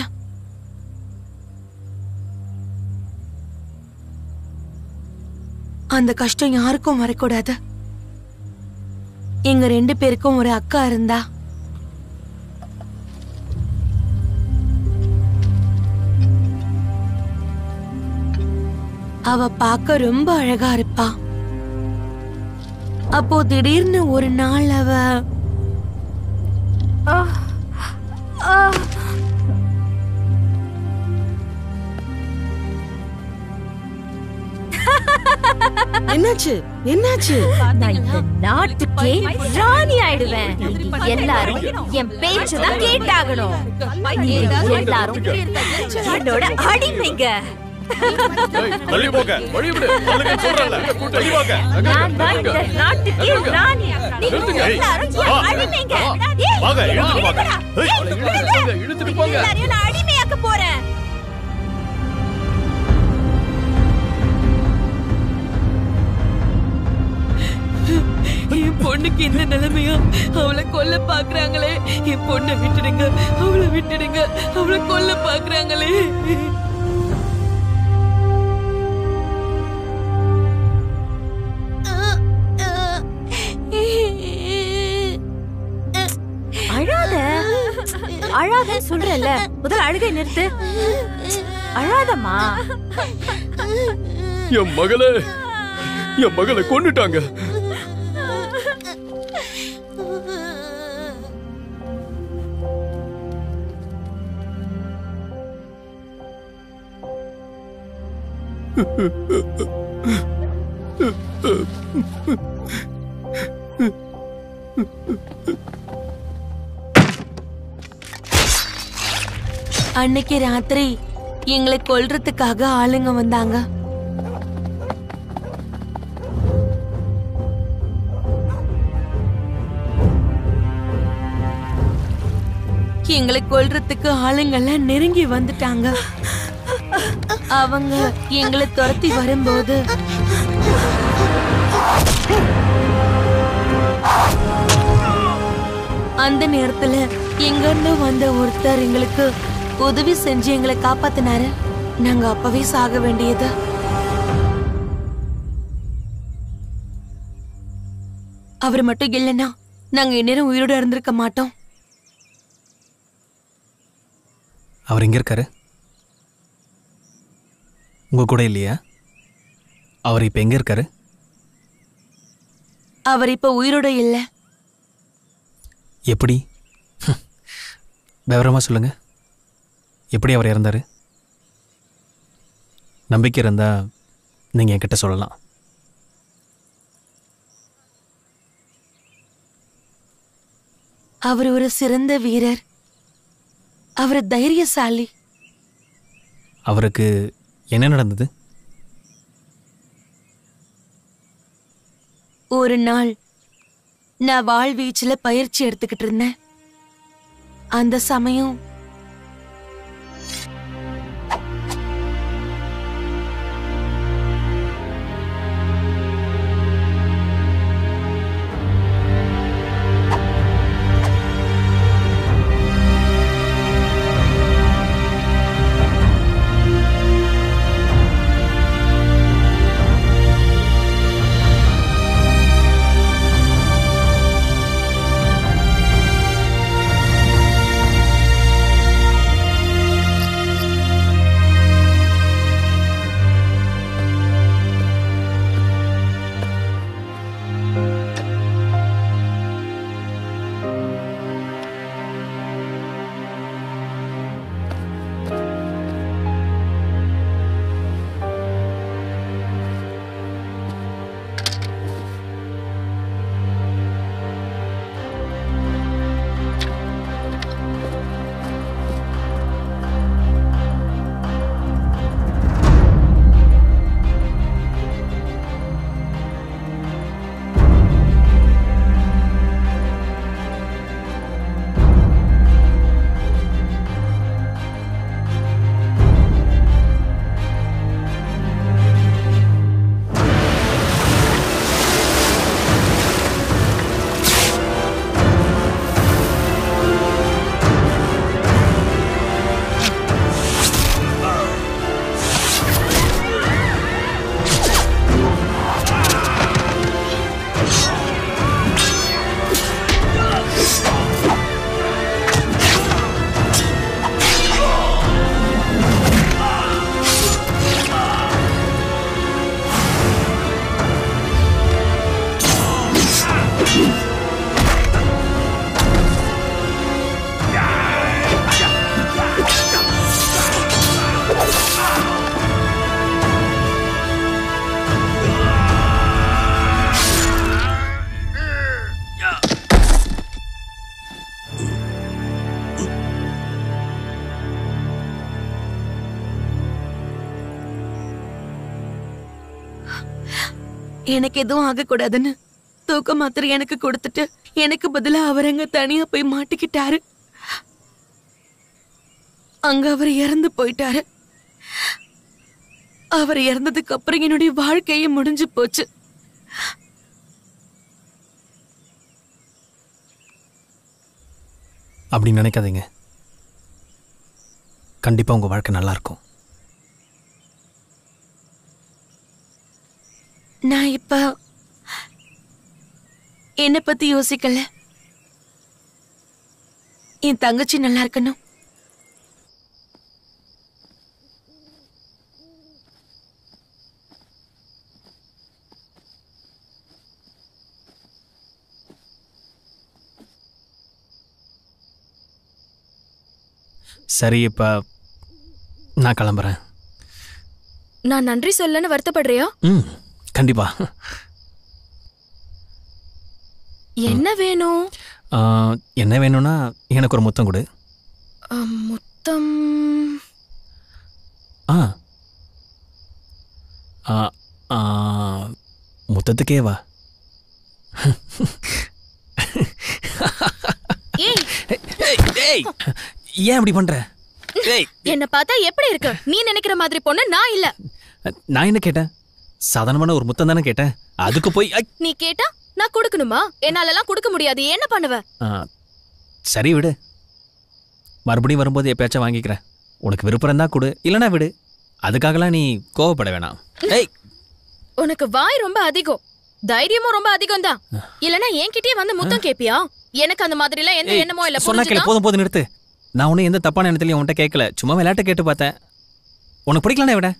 அந்த கஷ்டம் யாருக்கும் வரக்கூடாது எங்க ரெண்டு பேருக்கும் ஒரு அக்கா இருந்தா அவ பார்க்க ரொம்ப அழகா இருப்பா அப்போ திடீர்னு ஒரு நாள் அவ என்னாச்சு என்னாச்சு நான் இந்த நாட்டுக்கே ராணி ஆயிடுவேன் எல்லாரும் என் பேச்சு தான் கேட்டாகணும் நீங்க எல்லாரும் என்னோட அடிமைங்க தள்ளி போங்க வழி விடு அவளுக்கு சொல்றல தள்ளி போங்க நான் தான் இந்த நாட்டுக்கே ராணி நீங்க எல்லாரும் என் அடிமைங்க ஏய், வாங்க, இழுத்துட்டு போங்க. விடுடா. ஏய், விடுங்க. இழுத்துட்டு போங்க. எல்லாரையும் நான் அடிமையாக்க போறேன் என் பொண்ணுக்கு இந்த நிலைமையா அவளை கொல்ல பாக்குறாங்களே என் பொண்ணை விட்டுடுங்க அவளை விட்டுடுங்க அவளை கொல்ல பாக்குறாங்களே அழாத அழாதன்னு சொல்றேன்ல முதல்ல அழுகை நிறுத்து அழாதம்மா என் மகளே என் மகளை கொன்னுட்டாங்க அன்னைக்கு ராத்திரி எங்களை கொல்றதுக்காக ஆளுங்க வந்தாங்க எங்களை கொல்றதுக்கு ஆளுங்கெல்லாம் நெருங்கி வந்துட்டாங்க அவங்க எங்களை துரத்தி வரும்போது அந்த நேரத்துல எங்க இருந்து வந்த ஒருத்தர் எங்களுக்கு உதவி செஞ்சு எங்களை காப்பாத்தினாரு நாங்க அப்பவே சாக வேண்டியது அவர் மட்டும் இல்லைன்னா நாங்க இந்நேரம் உயிரோட இருந்திருக்க மாட்டோம் அவர் எங்கே இருக்காரு உங்கள் கூட இல்லையா அவர் இப்போ எங்கே இருக்காரு அவர் இப்ப உயிரோட இல்ல எப்படி ஹம். விவரமா சொல்லுங்க எப்படி அவர் இறந்தாரு நம்பிக்கை இருந்தா நீங்கள் என்கிட்ட சொல்லலாம் அவர் ஒரு சிறந்த வீரர் அவர் தைரியசாலி அவருக்கு என்ன நடந்தது ஒரு நாள் நான் வாழ்வீச்சுல பயிற்சி எடுத்துக்கிட்டு இருந்தேன் அந்த சமயம் எனக்கு எதுவும் ஆகக்கூடாதுன்னு தூக்க மாத்திரை எனக்கு கொடுத்துட்டு எனக்கு பதிலா அவர் அங்க தனியா போய் மாட்டிக்கிட்டாரு அங்க அவர் இறந்து போயிட்டாரு அவர் இறந்ததுக்கு அப்புறம் என்னுடைய வாழ்க்கையே முடிஞ்சு போச்சு அப்படி நினைக்காதீங்க கண்டிப்பாக உங்கள் வாழ்க்கை நல்லா இருக்கும் நான் இப்ப என்ன பத்தி யோசிக்கல என் தங்கச்சி நல்லா இருக்கணும் சரி இப்போ நான் கிளம்புறேன் நான் நன்றி சொல்லன்னு வருத்தப்படுறியா ம் கண்டிப்பாக என்ன வேணும் என்ன வேணும்னா எனக்கு ஒரு முத்தம் கொடு அம், முத்தம் ஆ ஆ, ஆ, முத்தத்துக்கே வா ஏய் ஏய் ஏன் இப்படி பண்ற ஏய் என்ன பார்த்தா எப்படி இருக்கு நீ நினைக்கிற மாதிரி பொண்ணு நான் இல்ல நான் என்ன கேட்டேன் சாதாரணமான ஒரு முத்தம் தானே கேட்டேன் அதுக்கு போய் ஐ, நீ கேட்டா நான் கொடுக்கணுமா என்னாலலாம் கொடுக்க முடியாது என்ன பண்ணுவ ஆ, சரி விடு மறுபடியும் வரும்போது எப்பயாச்சும் வாங்கிக்கிறேன் உனக்கு விருப்பம் இருந்தா கொடு இல்லைன்னா விடு அதுக்காகலாம் நீ கோவப்பட வேணாம் ஏய் உனக்கு வாய் ரொம்ப அதிகம் தைரியமும் ரொம்ப அதிகம் தான் இல்லனா என்கிட்டயே வந்து முத்தம் கேப்பியா எனக்கு அந்த மாதிரி எல்லாம் எந்த ஏய், எண்ணமோ இல்ல சொன்னா கேளு புரிஞ்சுதா? போதும் போதும் நிறுத்து நான் ஒன்றும் எந்த தப்பான எண்ணத்துலையும் உன்கிட்ட கேட்கல சும்மா விளையாட்ட கேட்டு பார்த்தேன் உனக்கு பிடிக்கலனா விட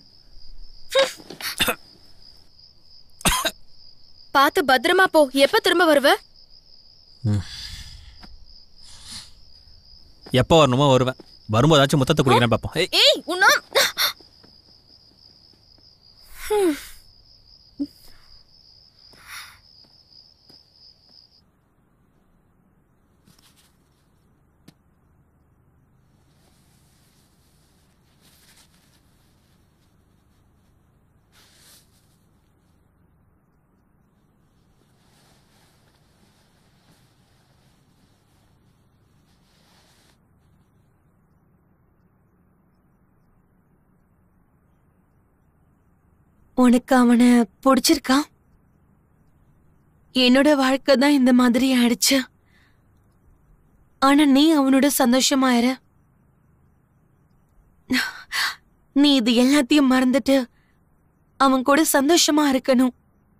பார்த்து பத்திரமா போ எப்ப திரும்ப வருவ எப்போ வரணுமோ வருவேன் வரும்போதாச்சும் முத்தத்தை குடிக்கிறேன் பார்ப்போம் ஏய் ஏய் உன்னா உனக்கு அவனை பிடிச்சிருக்கா என்னோட வாழ்க்கை தான் இந்த மாதிரி ஆயிடுச்சு ஆனா நீ அவனோட சந்தோஷமாயிர நீ இது எல்லாத்தையும் மறந்துட்டு அவன் கூட சந்தோஷமா இருக்கணும்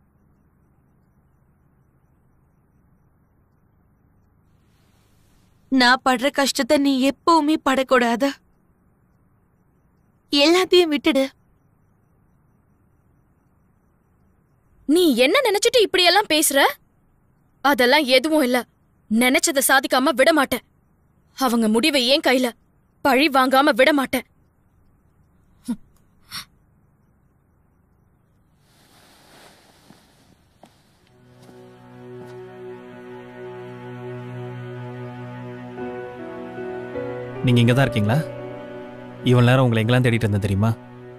நான் படுற கஷ்டத்தை நீ எப்பவுமே படக்கூடாது எல்லாத்தையும் விட்டுடு நீ என்ன நினைச்சிட்டு இப்படி எல்லாம் பேசுற அதெல்லாம் எதுவும் இல்ல நினைச்சத சாதிக்காம விட மாட்டேன் அவங்க முடிவை ஏன் கையில பழி வாங்காம விட மாட்டேன் நீங்கள் இங்கே தான் இருக்கீங்களா இவன் நேரம் உங்களை எங்கெல்லாம் தேடிட்டு இருந்தேன் தெரியுமா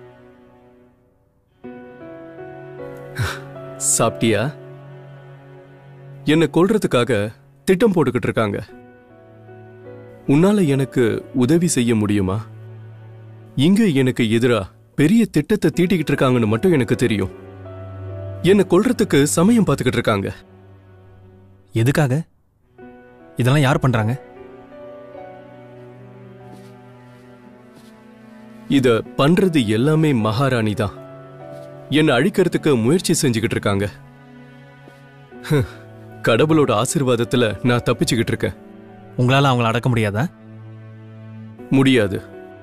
சாப்பிட்டியா என்னை கொல்றதுக்காக திட்டம் போட்டுக்கிட்டு இருக்காங்க உன்னால எனக்கு உதவி செய்ய முடியுமா இங்க எனக்கு எதிரா பெரிய திட்டத்தை தீட்டிக்கிட்டு இருக்காங்கன்னு மட்டும் எனக்கு தெரியும் என்னை கொல்றதுக்கு சமயம் பார்த்துக்கிட்டு இருக்காங்க எதுக்காக இதெல்லாம் யார் பண்ணுறாங்க இத பண்றது எல்லாமே மகாராணி தான் என்னை அழிக்கிறதுக்கு முயற்சி செஞ்சுக்கிட்டு இருக்காங்க ஹ், கடவுளோட ஆசீர்வாதத்துல நான் தப்பிச்சுக்கிட்டு இருக்கேன் உங்களால் அவங்கள அடக்க முடியாதா முடியாது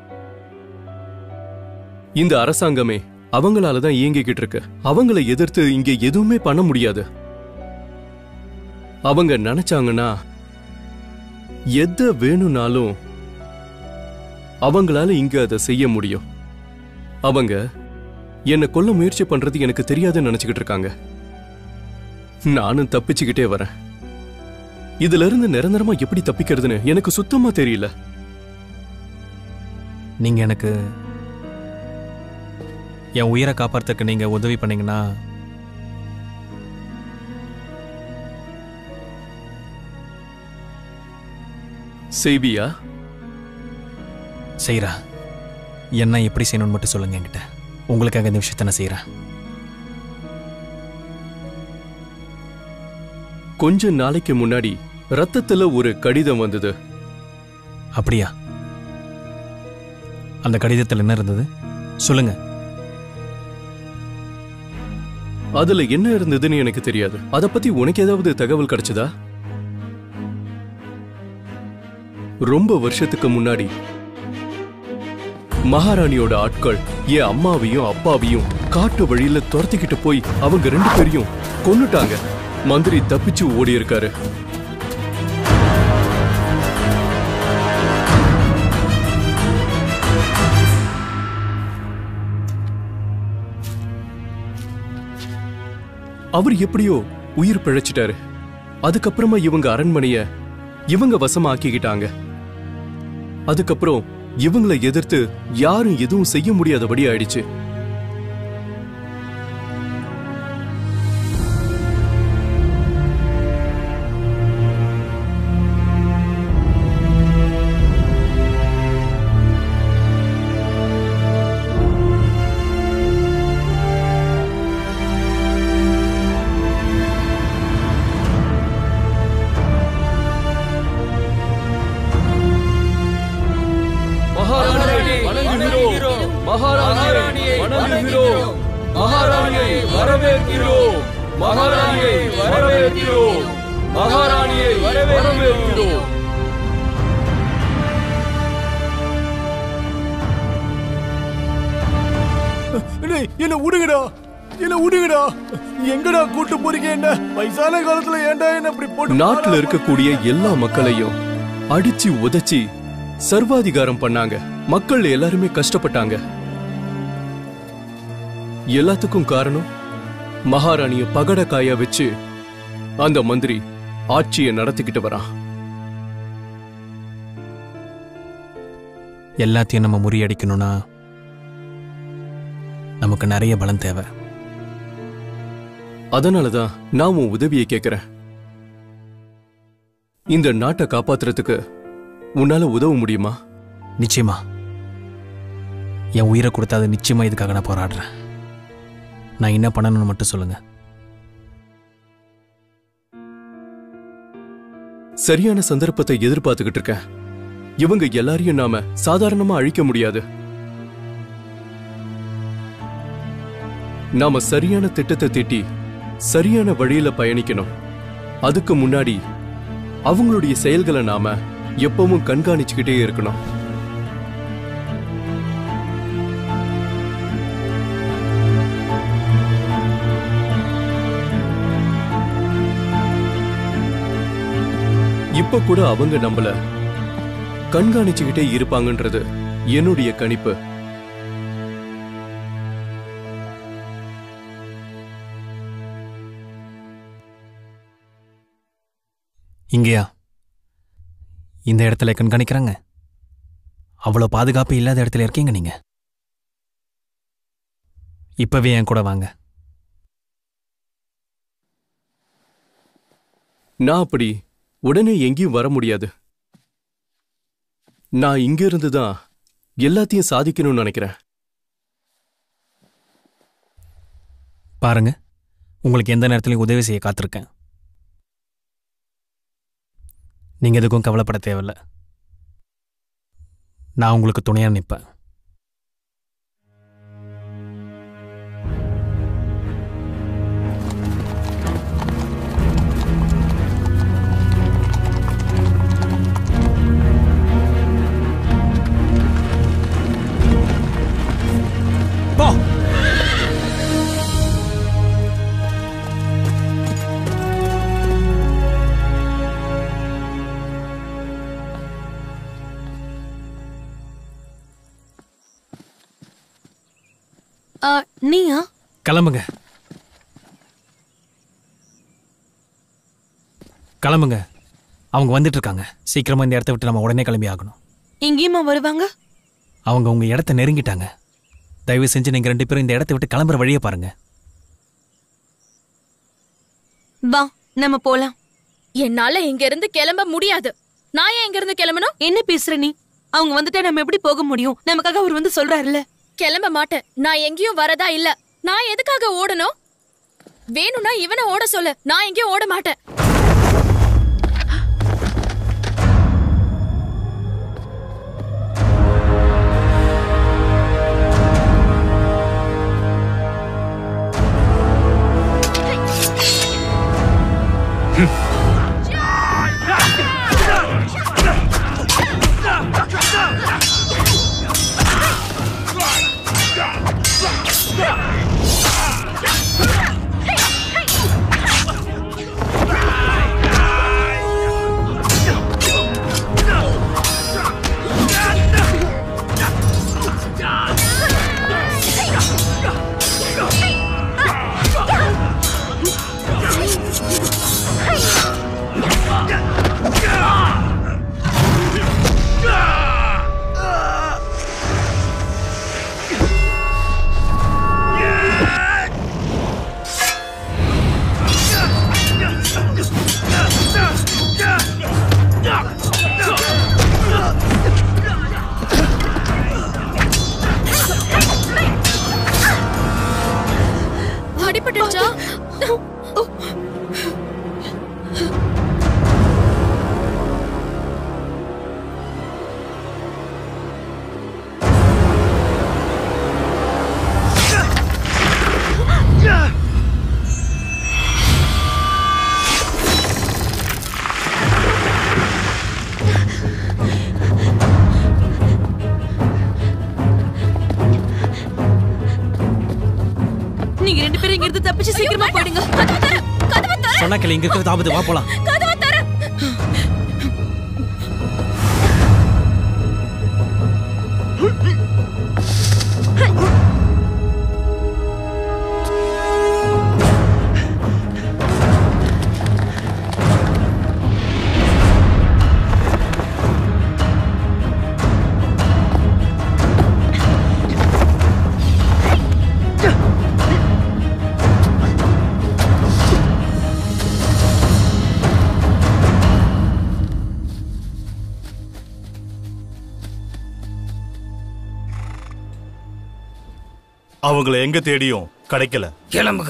இந்த அரசாங்கமே அவங்களால தான் இயங்கிக்கிட்டு இருக்கு அவங்கள எதிர்த்து இங்க எதுவுமே பண்ண முடியாது அவங்க நினைச்சாங்கன்னா எத வேணும்னாலும் அவங்களால இங்க அதை செய்ய முடியும் அவங்க என்னை கொல்ல முயற்சி பண்றது எனக்கு தெரியாதுன்னு நினைச்சுக்கிட்டு இருக்காங்க நானும் தப்பிச்சுக்கிட்டே வரேன் இதுல இருந்து நிரந்தரமா எப்படி தப்பிக்கிறதுன்னு எனக்கு சுத்தமா தெரியல நீங்கள் எனக்கு என் உயிரை காப்பாற்றுறதுக்கு நீங்கள் உதவி பண்ணீங்கன்னா செய்வியா செய்கிறா என்ன எப்படி செய்யணும்னு மட்டும் சொல்லுங்க என்கிட்ட உங்களுக்காக இந்த விஷயத்த நான் செய்கிறேன் கொஞ்ச நாளைக்கு முன்னாடி ரத்தத்துல ஒரு கடிதம் வந்தது அப்படியா அந்த கடிதத்தில் என்ன இருந்தது சொல்லுங்க அதுல என்ன இருந்ததுன்னு எனக்கு தெரியாது அத பத்தி உனக்கு ஏதாவது தகவல் கிடைச்சதா ரொம்ப வருஷத்துக்கு முன்னாடி மகாராணியோட ஆட்கள் என் அம்மாவையும் அப்பாவையும் காட்டு வழியில துரத்திக்கிட்டு போய் அவங்க ரெண்டு பேரையும் கொன்னுட்டாங்க மந்திரி தப்பிச்சு ஓடி இருக்காரு அவர் எப்படியோ உயிர் பிழைச்சிட்டாரு அதுக்கப்புறமா இவங்க அரண்மனைய இவங்க வசமாக்கிக்கிட்டாங்க அதுக்கப்புறம் இவங்களை எதிர்த்து யாரும் எதுவும் செய்ய முடியாதபடி ஆயிடுச்சு மகாராணியை வணங்குகிறோம் மகாராணியை வணங்குகிறோம் மகாராணியை வரவேற்கிறோம் மகாராணியை வரவேற்கிறோம் மகாராணியை வரவேற்கிறோம் டேய், என்ன விடுங்கடா என்ன விடுங்கடா எங்கடா கூட்டு போறீங்க என்ன வயசான காலத்துல ஏன்டா என்ன இப்படி போட்டு நாட்டுல இருக்கக்கூடிய எல்லா மக்களையும் அடிச்சு உதைச்சி சர்வாதிகாரம் பண்ணாங்க மக்கள் எல்லாருமே கஷ்டப்பட்டாங்க எல்லாத்துக்கும் காரணம் மகாராணிய பகடக்காய வச்சு அந்த மந்திரி ஆட்சியை நடத்திக்கிட்டு வரான் எல்லாத்தையும் நம்ம முறியடிக்கணும்னா நமக்கு நிறைய பலம் தேவை அதனாலதான் நான் உன் உதவியை கேட்கிறேன் இந்த நாட்டை காப்பாத்துறதுக்கு உன்னால உதவ முடியுமா நிச்சயமா என் உயிரை கொடுத்தாது நிச்சயமா இதுக்காக நான் போராடுறேன் நான் என்ன பண்ணணும்னு மட்டும் சொல்லுங்க சரியான சந்தர்ப்பத்தை எதிர்பார்த்துக்கிட்டு இருக்கேன் இவங்க எல்லாரையும் நாம சாதாரணமா அழிக்க முடியாது நாம சரியான திட்டத்தை தீட்டி சரியான வழியில பயணிக்கணும் அதுக்கு முன்னாடி அவங்களுடைய செயல்களை நாம எப்பவும் கண்காணிச்சுக்கிட்டே இருக்கணும் இப்ப கூட அவங்க நம்மள கண்காணிச்சுக்கிட்டே இருப்பாங்கன்றது என்னுடைய கணிப்பு இங்கேயா இந்த இடத்துல கண்காணிக்கிறாங்க அவ்வளோ பாதுகாப்பு இல்லாத இடத்துல இருக்கீங்க நீங்க இப்பவே என் கூட வாங்க நான் அப்படி உடனே எங்கேயும் வர முடியாது நான் இங்க இருந்து தான் எல்லாத்தையும் சாதிக்கணும்னு நினைக்கிறேன் பாருங்க உங்களுக்கு எந்த நேரத்துலையும் உதவி செய்ய காத்திருக்கேன் நீங்க எதுக்கும் கவலைப்பட தேவையில்ல நான் உங்களுக்கு துணையா நிற்பேன் போ ஆ, நீயா கிளம்புங்க கிளம்புங்க அவங்க வந்துட்டு இருக்காங்க சீக்கிரமா இந்த இடத்த விட்டு நம்ம உடனே கிளம்பி ஆகணும் எங்கேயுமா வருவாங்க அவங்க உங்க இடத்த நெருங்கிட்டாங்க தயவு செஞ்சு நீங்க ரெண்டு பேரும் இந்த இடத்த விட்டு கிளம்புற வழியை பாருங்க வா நம்ம போலாம் என்னால இங்க இருந்து கிளம்ப முடியாது நான் ஏன் இங்க இருந்து கிளம்பணும் என்ன பேசுற நீ அவங்க வந்துட்டா நம்ம எப்படி போக முடியும் நமக்காக அவர் வந்து சொல்றாருல்ல கிளம்ப மாட்டேன் நான் எங்கேயும் வரதா இல்ல நான் எதுக்காக ஓடணும் வேணும்னா இவனை ஓட சொல்லு நான் எங்கேயும் ஓட மாட்டேன் அடிபட்டுச்சா நீங்க ரெண்டு பேரும் இங்க இருந்து தப்பிச்சு சீக்கிரமா போயிடுங்க சொன்னா கேளு இங்க இருக்கிறது ஆபத்து வா போலாம் கதவை தர அவங்கள எங்க தேடியும் கிடைக்கல கிளம்புங்க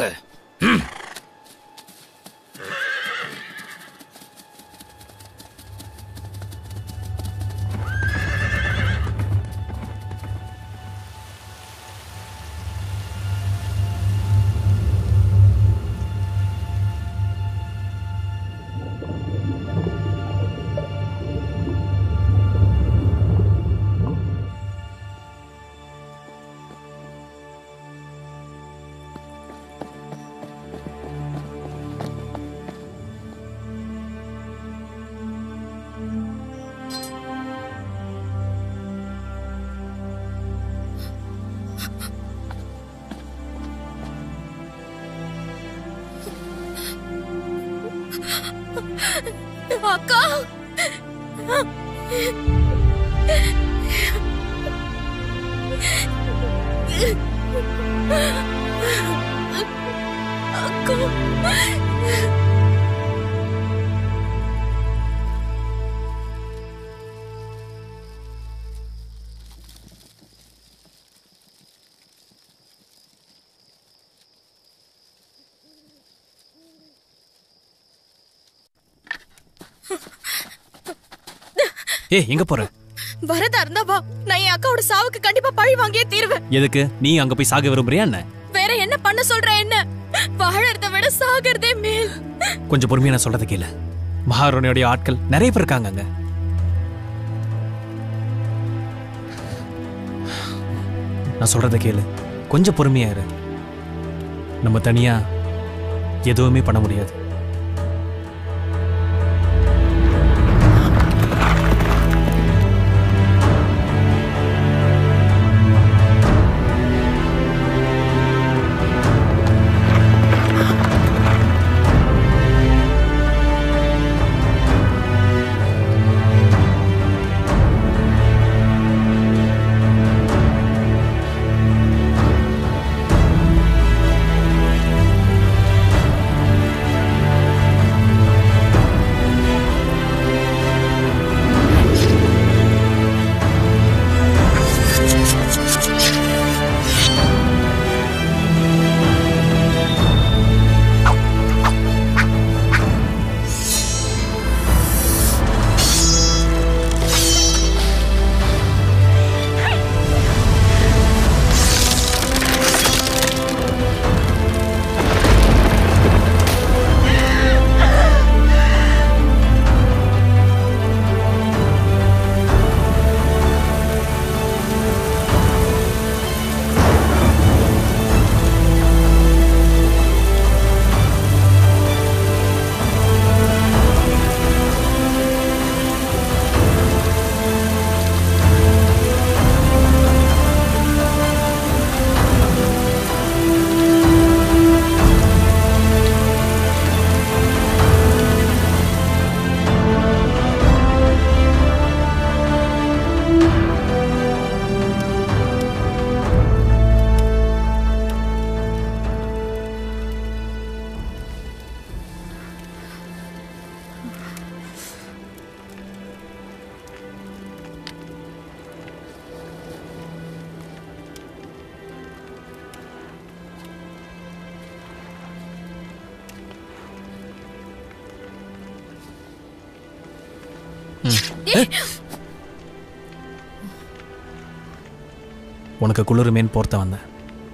அக்கா ஏய் எங்க போற வரதா இருந்தா வா நான் என் அக்காவோட சாவுக்கு கண்டிப்பா பழி வாங்கியே தீருவேன் எதுக்கு நீ அங்க போய் சாக விரும்புறியா என்ன வேற என்ன பண்ண சொல்ற என்ன வாழறத விட சாகிறதே மேல் கொஞ்சம் பொறுமையா நான் சொல்றதை கேளு மகாராணியோடைய ஆட்கள் நிறைய பேர் இருக்காங்க அங்க நான் சொல்றதை கேளு கொஞ்சம் பொறுமையா இரு நம்ம தனியா எதுவுமே பண்ண முடியாது உனக்கு குளிருமேன்னு போர்த்த வந்தேன்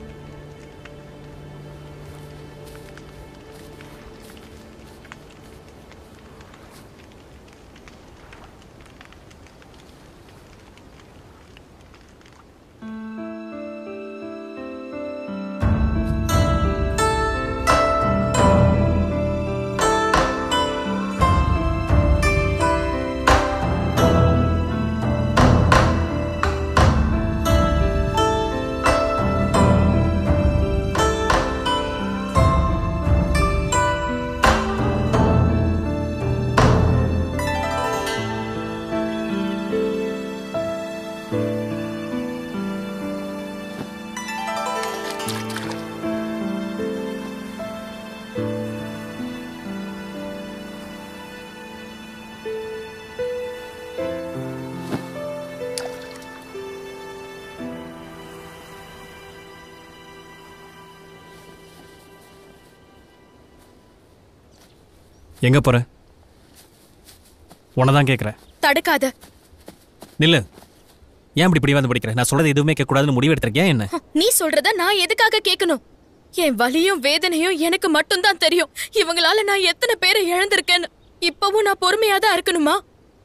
எங்க போற உன்னை தான் கேட்குறேன் தடுக்காத நில்லு ஏன் இப்படி இப்படி வந்து படிக்கிற நான் சொல்றது எதுவுமே கேட்கக்கூடாதுன்னு முடிவு எடுத்திருக்கியா என்ன நீ சொல்றத நான் எதுக்காக கேட்கணும் என் வலியும் வேதனையும் எனக்கு மட்டும்தான் தெரியும் இவங்களால நான் எத்தனை பேரை இழந்திருக்கேன்னு இப்பவும் நான் பொறுமையா தான் இருக்கணுமா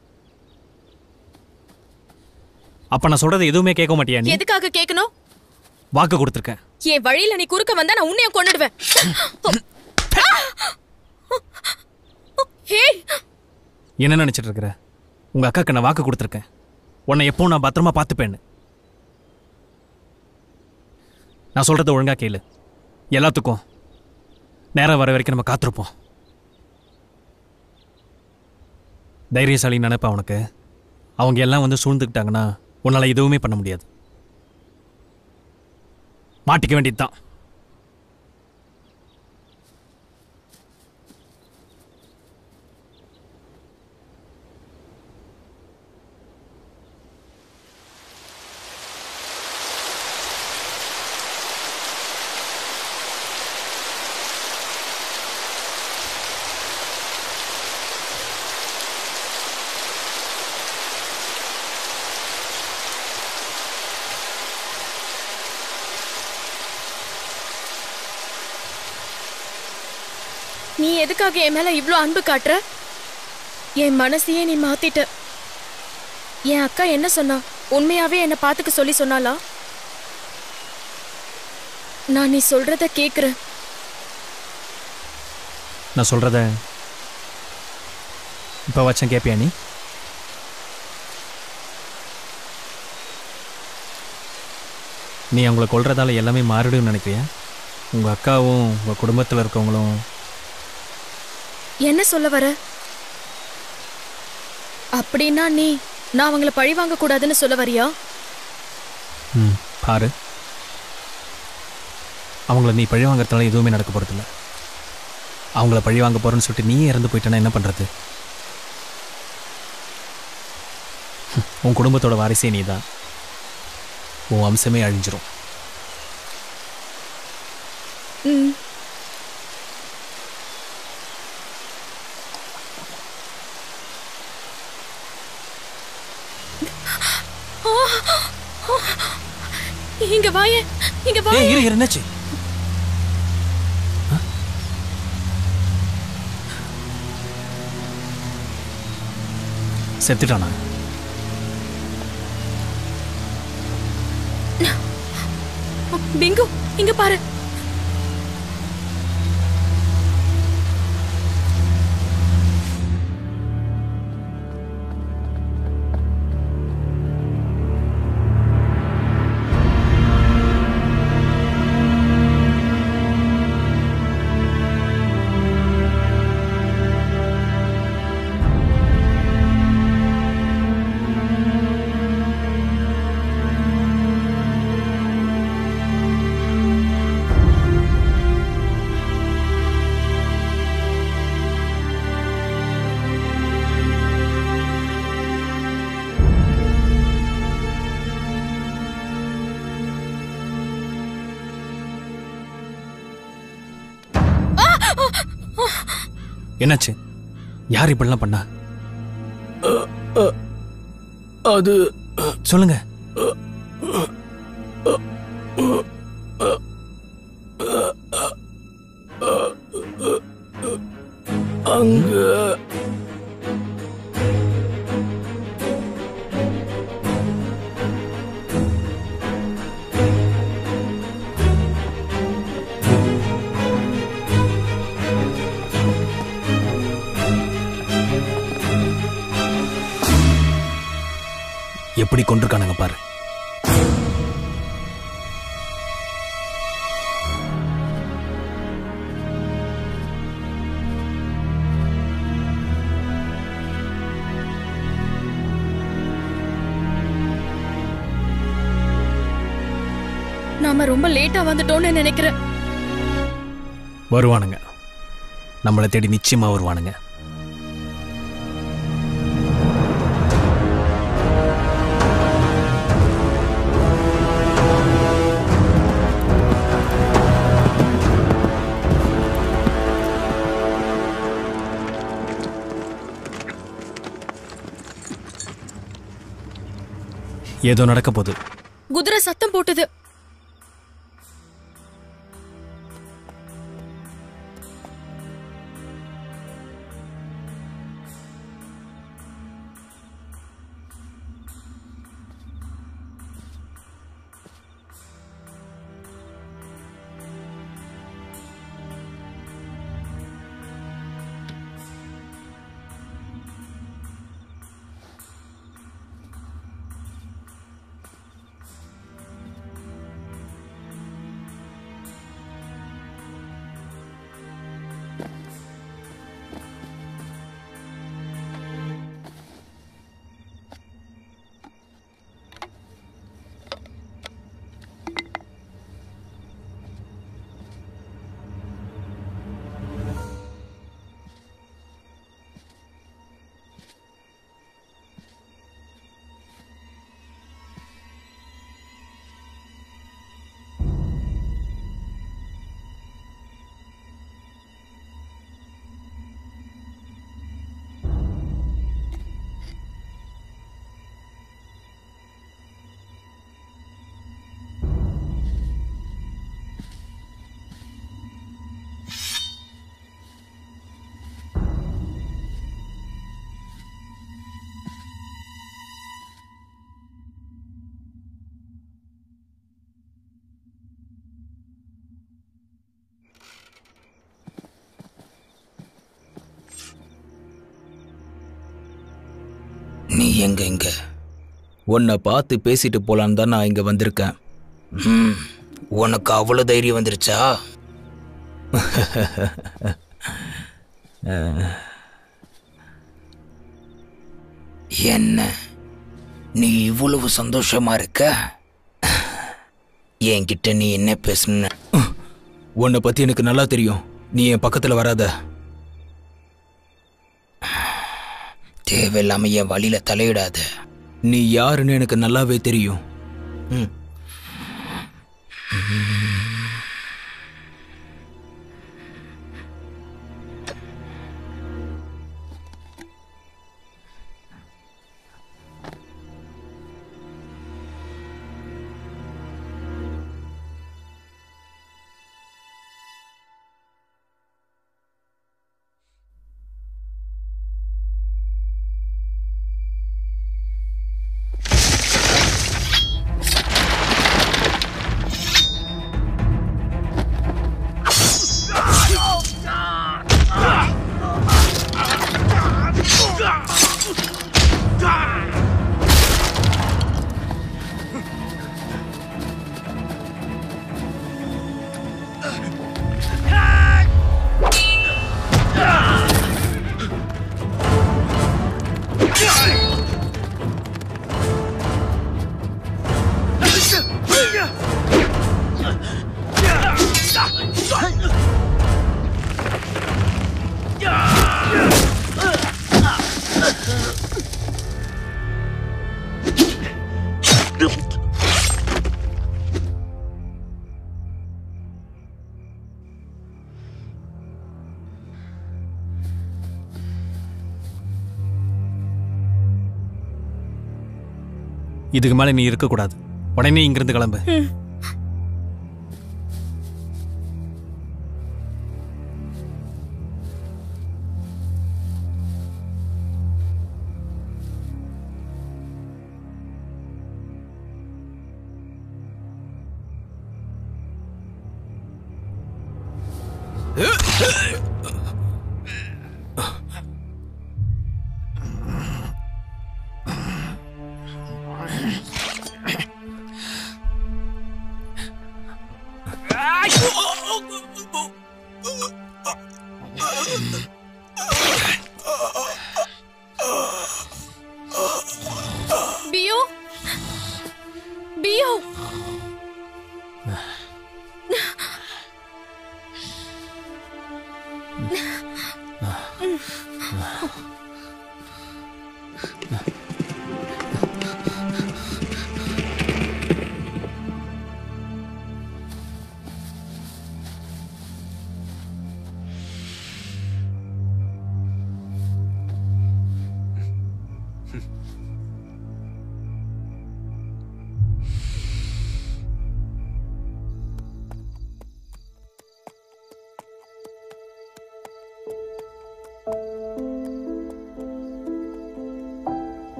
அப்ப நான் சொல்றது எதுவுமே கேட்க மாட்டியா நீ எதுக்காக கேட்கணும் வாக்கு கொடுத்துருக்கேன் என் வழியில நீ குறுக்க வந்தா நான் உன்னையும் கொன்னுடுவேன் ஹே என்ன நினைச்சிட்டு இருக்கிற உங்க அக்காக்கு நான் வாக்கு கொடுத்துருக்கேன் உன்னை எப்பவும் நான் பத்திரமா பார்த்துப்பேன்னு நான் சொல்றத ஒழுங்கா கேளு எல்லாத்துக்கும் நேரம் வர வரைக்கும் நம்ம காத்திருப்போம் தைரியசாலி நினைப்பா உனக்கு அவங்க எல்லாம் வந்து சூழ்ந்துக்கிட்டாங்கன்னா உன்னால எதுவுமே பண்ண முடியாது மாட்டிக்க வேண்டியதுதான் நீ எதுக்காக என் மேல இவ்ளோ அன்பு காட்டுற என் மனசையே நீ மாத்திட்ட என் அக்கா என்ன சொன்னா உண்மையாவே என்ன பாத்துக்க சொல்லி சொன்னாளா நான் நீ சொல்றத கேக்குறேன் நான் சொல்றத இப்போ வச்சேன் கேட்பியா நீ நீ அவங்கள கொல்றதால எல்லாமே மாறிடும்னு நினைக்கிறியா உங்கள் அக்காவும் உங்கள் குடும்பத்தில் இருக்கவங்களும் என்ன சொல்ல வர அப்படின்னா நீ நான் அவங்கள பழி வாங்க கூடாதுன்னு சொல்ல வரியா ம் பாரு அவங்கள நீ பழி வாங்குறதுனால எதுவுமே நடக்க போகிறதில்ல அவங்கள பழி வாங்க போகிறேன்னு சொல்லிட்டு நீயே இறந்து போயிட்டேன்னா என்ன பண்ணுறது உன் குடும்பத்தோட வாரிசே நீ தான் உன் வம்சமே அழிஞ்சிரும் ம் ஆ! ஆ! இங்க வாயே இங்க வா ஏய் இரு இரு என்னாச்சு ஆ? செத்துட்டானா பிங்கு இங்க பாரு என்னாச்சு யார் இப்படிலாம் பண்ணா அது சொல்லுங்க அங்க எப்படி கொண்டிருக்கானுங்க பாரு நாம ரொம்ப லேட்டா வந்துட்டோம்னு நினைக்கிறேன் வருவானுங்க நம்மளை தேடி நிச்சயமா வருவானுங்க ஏதோ நடக்க போகுது குதிரை சத்தம் போட்டது நீ எங்க இங்க உன்னை பார்த்து பேசிட்டு போலான்னு தான் நான் இங்க வந்திருக்கேன் ம், உனக்கு அவ்வளோ தைரியம் வந்துருச்சா அஹ். என்ன நீ இவ்வளவு சந்தோஷமா இருக்க என்கிட்ட நீ என்ன பேசணும் உன்னை பத்தி எனக்கு நல்லா தெரியும் நீ என் பக்கத்துல வராத தேவையில்லாம என் வழியில தலையிடாத நீ யாருன்னு எனக்கு நல்லாவே தெரியும் ம். இதுக்கு மேலே நீ இருக்கக்கூடாது உடனே இங்கிருந்து கிளம்பு ம். பியோ பியோ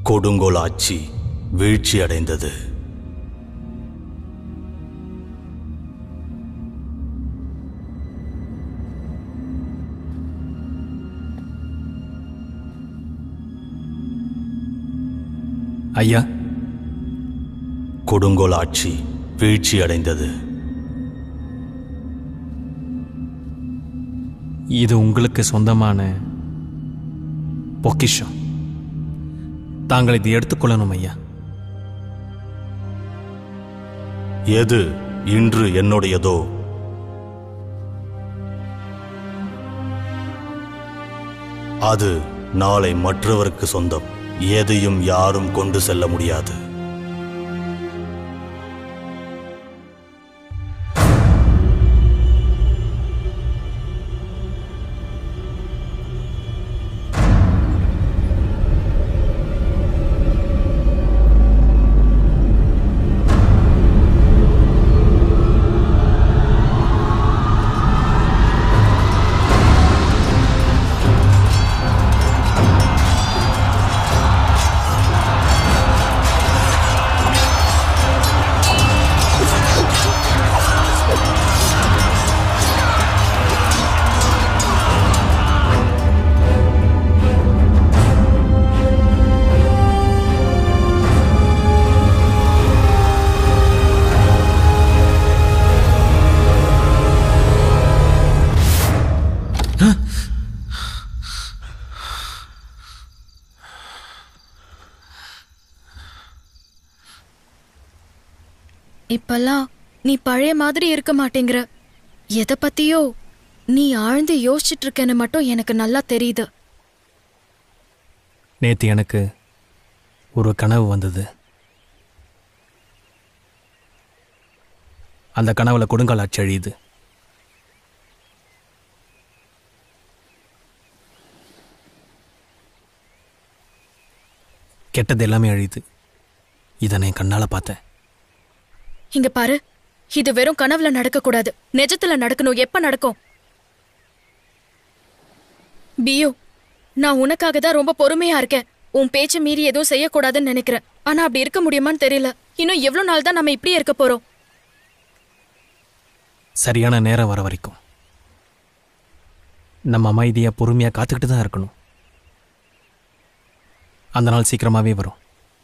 கொடுங்கோல் ஆட்சி வீழ்ச்சி அடைந்தது ஐயா கொடுங்கோல் ஆட்சி வீழ்ச்சி அடைந்தது இது உங்களுக்கு சொந்தமான பொக்கிஷம் தாங்கள் இதை எடுத்துக்கொள்ளணும் ஐயா எது இன்று என்னுடையதோ அது நாளை மற்றவருக்கு சொந்தம் எதையும் யாரும் கொண்டு செல்ல முடியாது இப்பெல்லாம் நீ பழைய மாதிரி இருக்க மாட்டேங்கிற எதை பத்தியோ நீ ஆழ்ந்து யோசிச்சுட்டு இருக்கேன்னு மட்டும் எனக்கு நல்லா தெரியுது நேற்று எனக்கு ஒரு கனவு வந்தது அந்த கனவுல கொடுங்கால் ஆட்சி அழியுது கெட்டது எல்லாமே அழியுது இதை நான் என் கண்ணால பார்த்தேன் இங்க பாரு இது வெறும் கனவுல நடக்க கூடாது நிஜத்துல நடக்கணும் எப்ப நடக்கும் பியு நான் உனக்காக தான் ரொம்ப பொறுமையா இருக்கேன் உன் பேச்ச மீறி எதுவும் செய்யக்கூடாதுன்னு நினைக்கிறேன் ஆனா அப்படி இருக்க முடியுமான்னு தெரியல இன்னும் எவ்வளவு நாள் தான் நம்ம இப்படியே இருக்க போறோம் சரியான நேரம் வர வரைக்கும் நம்ம அமைதியா பொறுமையா காத்துக்கிட்டு தான் இருக்கணும் அந்த நாள் சீக்கிரமாவே வரும்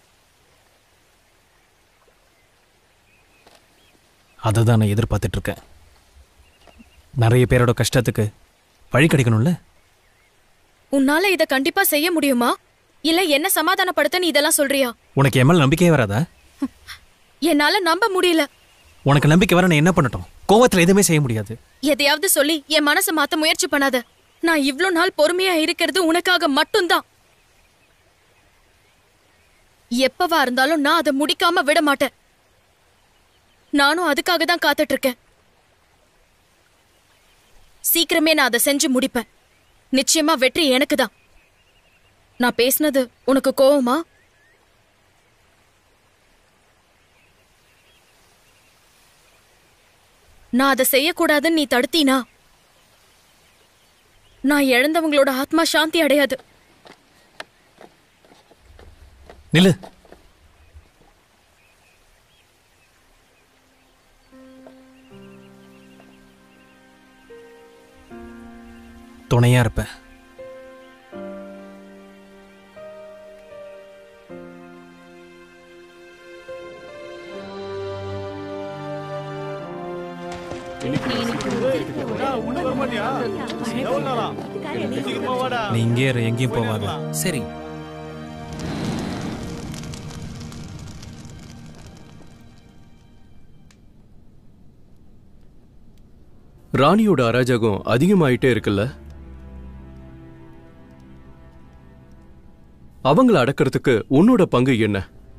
அதை தான் நான் எதிர்பார்த்துட்டு இருக்கேன் நிறைய பேரோட கஷ்டத்துக்கு வழி கிடைக்கணும்ல உன்னால இத கண்டிப்பா செய்ய முடியுமா இல்ல என்ன சமாதானப்படுத்த நீ இதெல்லாம் சொல்றியா உனக்கு என் மேல நம்பிக்கையே வராதா என்னால நம்ப முடியல உனக்கு நம்பிக்கை வர நான் என்ன பண்ணட்டும் கோவத்துல எதுவுமே செய்ய முடியாது எதையாவது சொல்லி என் மனசை மாத்த முயற்சி பண்ணாத நான் இவ்ளோ நாள் பொறுமையா இருக்கிறது உனக்காக மட்டும்தான் எப்பவா இருந்தாலும் நான் அதை முடிக்காம விட மாட்டேன் நானும் அதுக்காக தான் காத்துட்டு இருக்கேன் சீக்கிரமே நான் அதை செஞ்சு முடிப்பேன் நிச்சயமா வெற்றி எனக்கு தான் நான் பேசினது உனக்கு கோவமா நான் அதை செய்யக்கூடாதுன்னு நீ தடுத்தீனா நான் இழந்தவங்களோட ஆத்மா சாந்தி அடையாது நில்லு துணையா இருப்பேன் நீ இங்கே இரு, எங்கேயும் போவாத சரி ராணியோட அராஜகம் அதிகமாயிட்டே இருக்குல்ல அவங்கள அடக்கிறதுக்கு உன்னோட பங்கு என்ன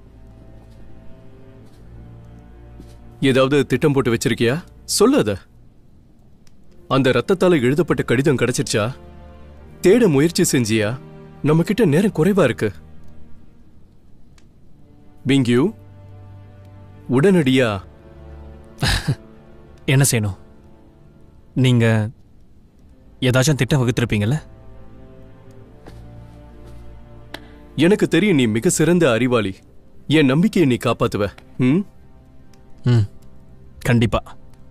ஏதாவது திட்டம் போட்டு வச்சிருக்கியா சொல்லு அத அந்த ரத்தத்தால எழுதப்பட்ட கடிதம் கிடைச்சிருச்சா தேட முயற்சி செஞ்சியா நம்ம கிட்ட நேரம் குறைவா இருக்கு பிங்கியூ உடனடியா என்ன செய்யணும் நீங்க ஏதாச்சும் திட்டம் வகுத்திருப்பீங்கல்ல எனக்கு தெரியும் நீ மிக சிறந்த அறிவாளி என் நம்பிக்கையை நீ காப்பாத்துவ ம் ம் கண்டிப்பா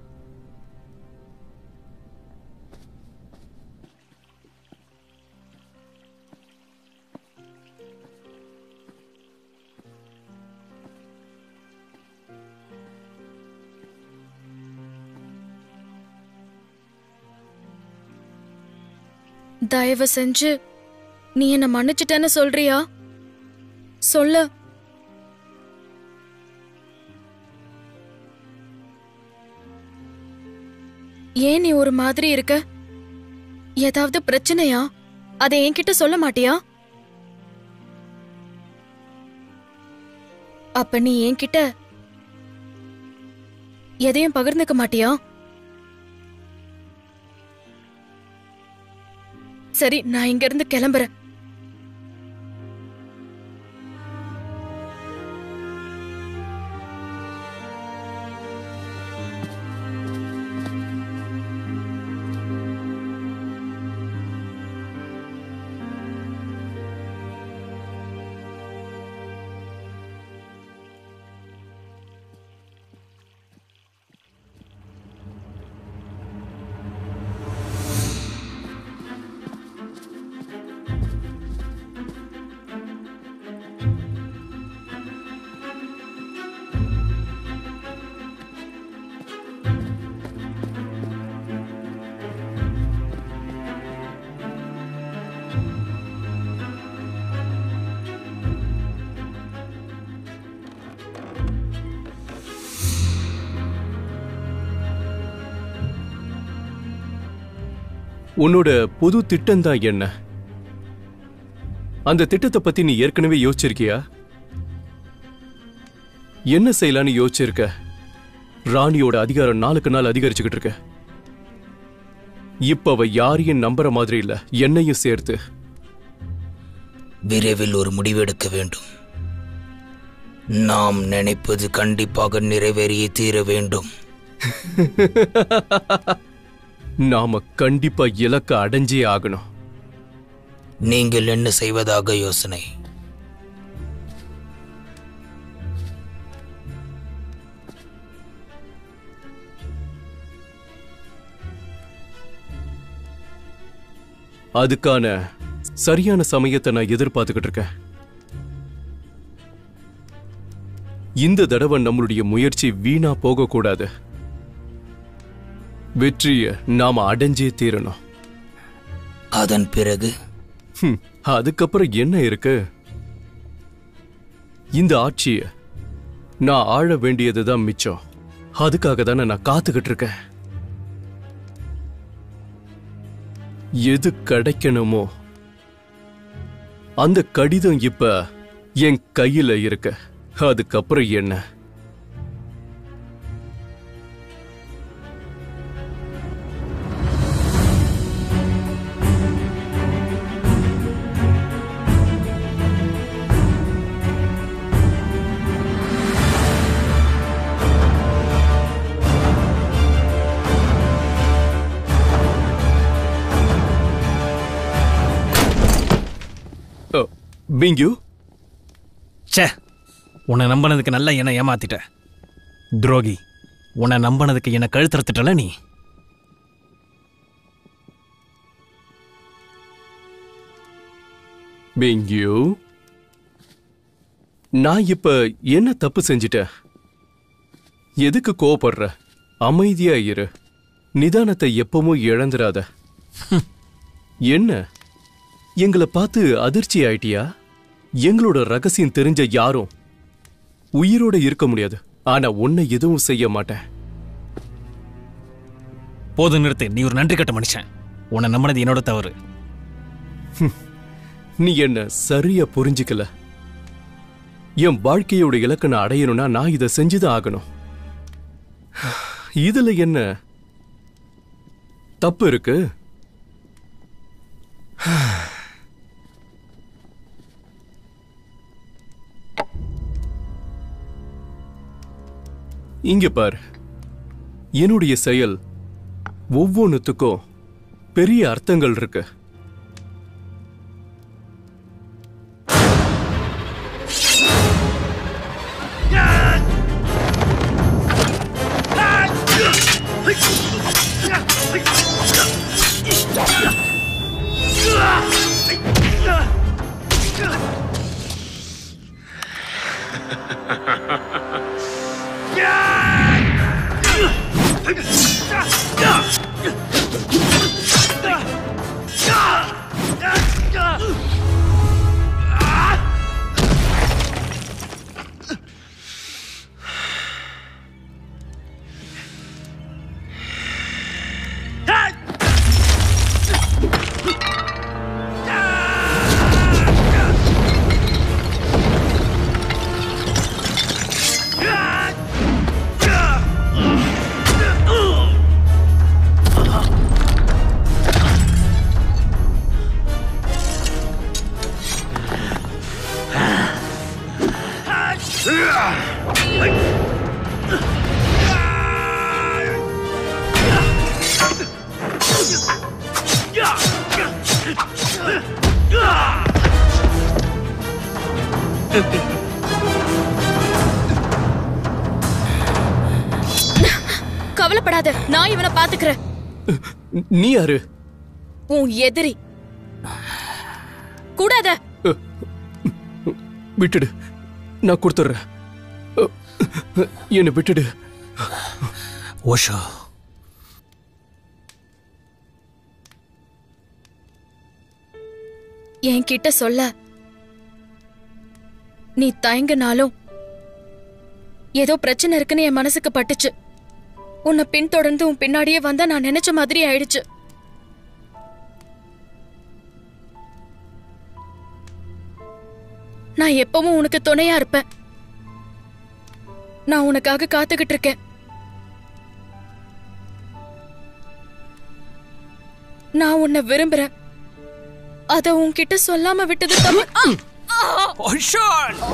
தயவு செஞ்சு நீ என்ன மன்னிச்சிட்டேன்னு சொல்றியா சொல்லு ஏன் நீ ஒரு மாதிரி இருக்க ஏதாவது பிரச்சனையா அதை என்கிட்ட சொல்ல மாட்டியா அப்ப நீ என்கிட்ட எதையும் பகிர்ந்துக்க மாட்டியா சரி நான் இங்க இருந்து கிளம்புறேன் உன்னோட புது திட்டம் தான் என்ன அந்த திட்டத்தை பத்தி நீ ஏற்கனவே யோசிச்சிருக்கியா என்ன செய்யலான்னு யோசிச்சிருக்க ராணியோட அதிகாரம் நாளுக்கு நாள் அதிகரிச்சுக்கிட்டு இருக்க இப்ப அவ யாரையும் நம்புற மாதிரி இல்ல என்னையும் சேர்த்து விரைவில் ஒரு முடிவெடுக்க வேண்டும் நாம் நினைப்பது கண்டிப்பாக நிறைவேறியே தீர வேண்டும் நாம கண்டிப்பா இலக்க அடைஞ்சே ஆகணும் நீங்கள் என்ன செய்வதாக யோசனை அதுக்கான சரியான சமயத்தை நான் எதிர்பார்த்துக்கிட்டு இருக்கேன் இந்த தடவை நம்மளுடைய முயற்சி வீணா போகக்கூடாது வெற்றிய நாம அடைஞ்சே தீரணும் அதன் பிறகு ஹம், அதுக்கப்புறம் என்ன இருக்கு இந்த ஆட்சிய நான் ஆழ வேண்டியதுதான் மிச்சம் அதுக்காக தானே நான் காத்துக்கிட்டு இருக்கேன் எது கிடைக்கணுமோ அந்த கடிதம் இப்ப என் கையில இருக்கு அதுக்கப்புறம் என்ன ஓ, பிங்கு ச்சே உன்னை நம்பினதுக்கு நல்லா என்னை ஏமாத்திட்ட துரோகி உன்னை நம்பினதுக்கு என்னை கழுத்தறுத்துட்டல நீ பிங்கு நான் இப்ப என்ன தப்பு செஞ்சிட்டேன் எதுக்கு கோவப்படுற அமைதியா இரு நிதானத்தை எப்பவும் இழந்துராத என்ன எங்களை பார்த்து அதிர்ச்சி ஆயிட்டியா எங்களோட ரகசியம் தெரிஞ்ச யாரும் உயிரோட இருக்க முடியாது ஆனா உன்னை எதுவும் செய்ய மாட்டேன் போதும் நிறுத்து நீ ஒரு நன்றி கட்ட மனுஷன் உன்னை நம்பினது என்னோட தவறு நீ என்ன சரியா புரிஞ்சுக்கல என் வாழ்க்கையோட இலக்கை நான் அடையணும்னா நான் இதை செஞ்சுதான் ஆகணும் இதுல என்ன தப்பு இருக்கு இங்க பார் என்னுடைய செயல் ஒவ்வொன்றுத்துக்கும் பெரிய அர்த்தங்கள் இருக்கு கவலைப்படாத நான் இவனை பாத்துக்கிறேன் நீ யாரு உன் எதிரி கூடாத விட்டுடு நான் கொடுத்துட்றேன் என்னை விட்டுடு ஓஷோ என்கிட்ட சொல்ல நீ தயங்கினாலும் ஏதோ பிரச்சனை இருக்குன்னு என் மனசுக்கு பட்டுச்சு உன்னை பின்தொடர்ந்து உன் பின்னாடியே வந்தா நான் நினைச்ச மாதிரி ஆயிடுச்சு நான் எப்பவும் உனக்கு துணையா இருப்பேன் நான் உனக்காக காத்துக்கிட்டு இருக்கேன் நான் உன்னை விரும்புறேன் அத உன்கிட்ட சொல்லாம விட்டது தப்பு ஆ! ஆ!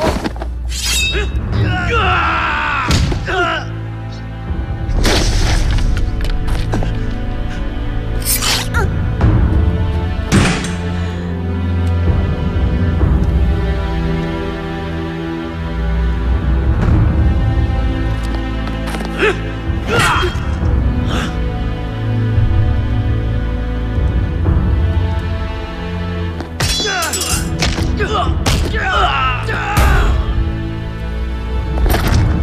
Ah!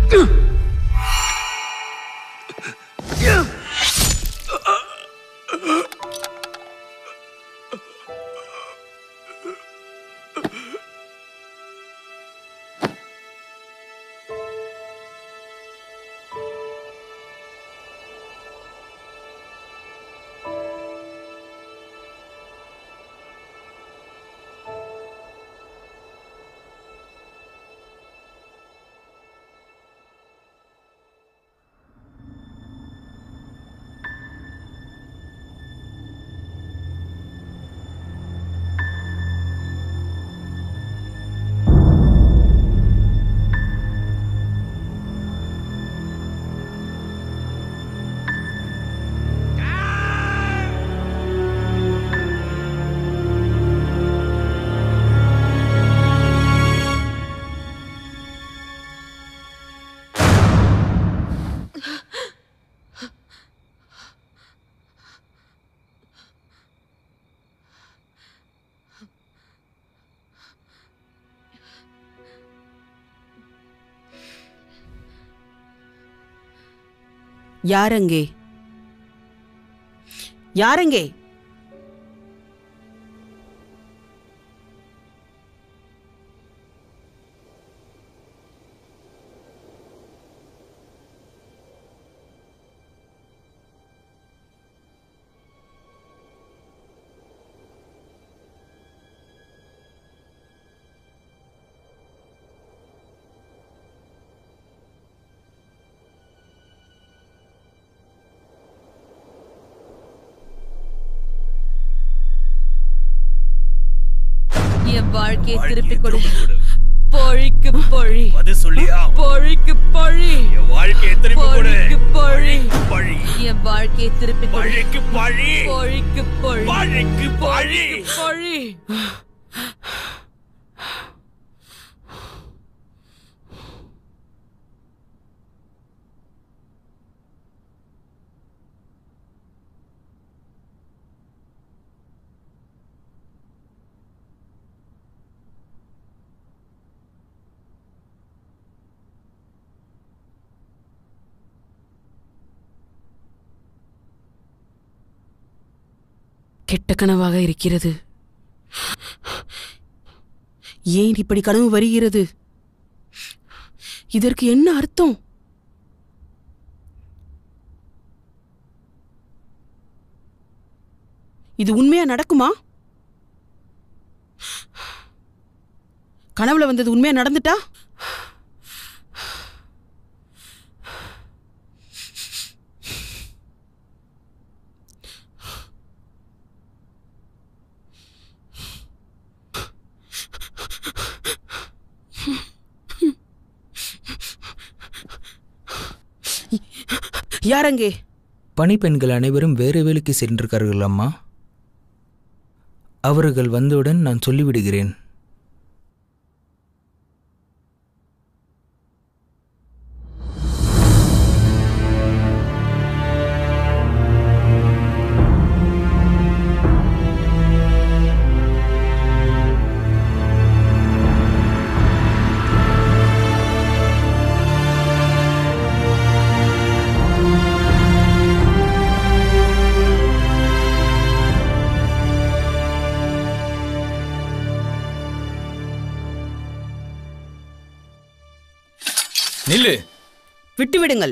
யாரங்கே யாரங்கே என் வாழ்க்கையை திருப்பி கொடு பொழிக்கு பொழி அது சொல்லியா பொழிக்கு பொழி என் வாழ்க்கையை திருப்பி கொடு பொழிக்கு பொழி பழி என் வாழ்க்கையை திருப்பி கொடு பழிக்கு பழி பொழிக்கு பொழி பழிக்கு பழி பொழி கெட்ட கனவாக இருக்கிறது ஏன் இப்படி கனவு வருகிறது இதற்கு என்ன அர்த்தம் இது உண்மையா நடக்குமா கனவுல வந்தது உண்மையா நடந்துட்டா யாரங்கே பணிப்பெண்கள் அனைவரும் வேறு வேலைக்கு சென்றிருக்கார்கள் அம்மா அவர்கள் வந்தவுடன் நான் சொல்லிவிடுகிறேன் நில்லு விட்டு விடுங்கள்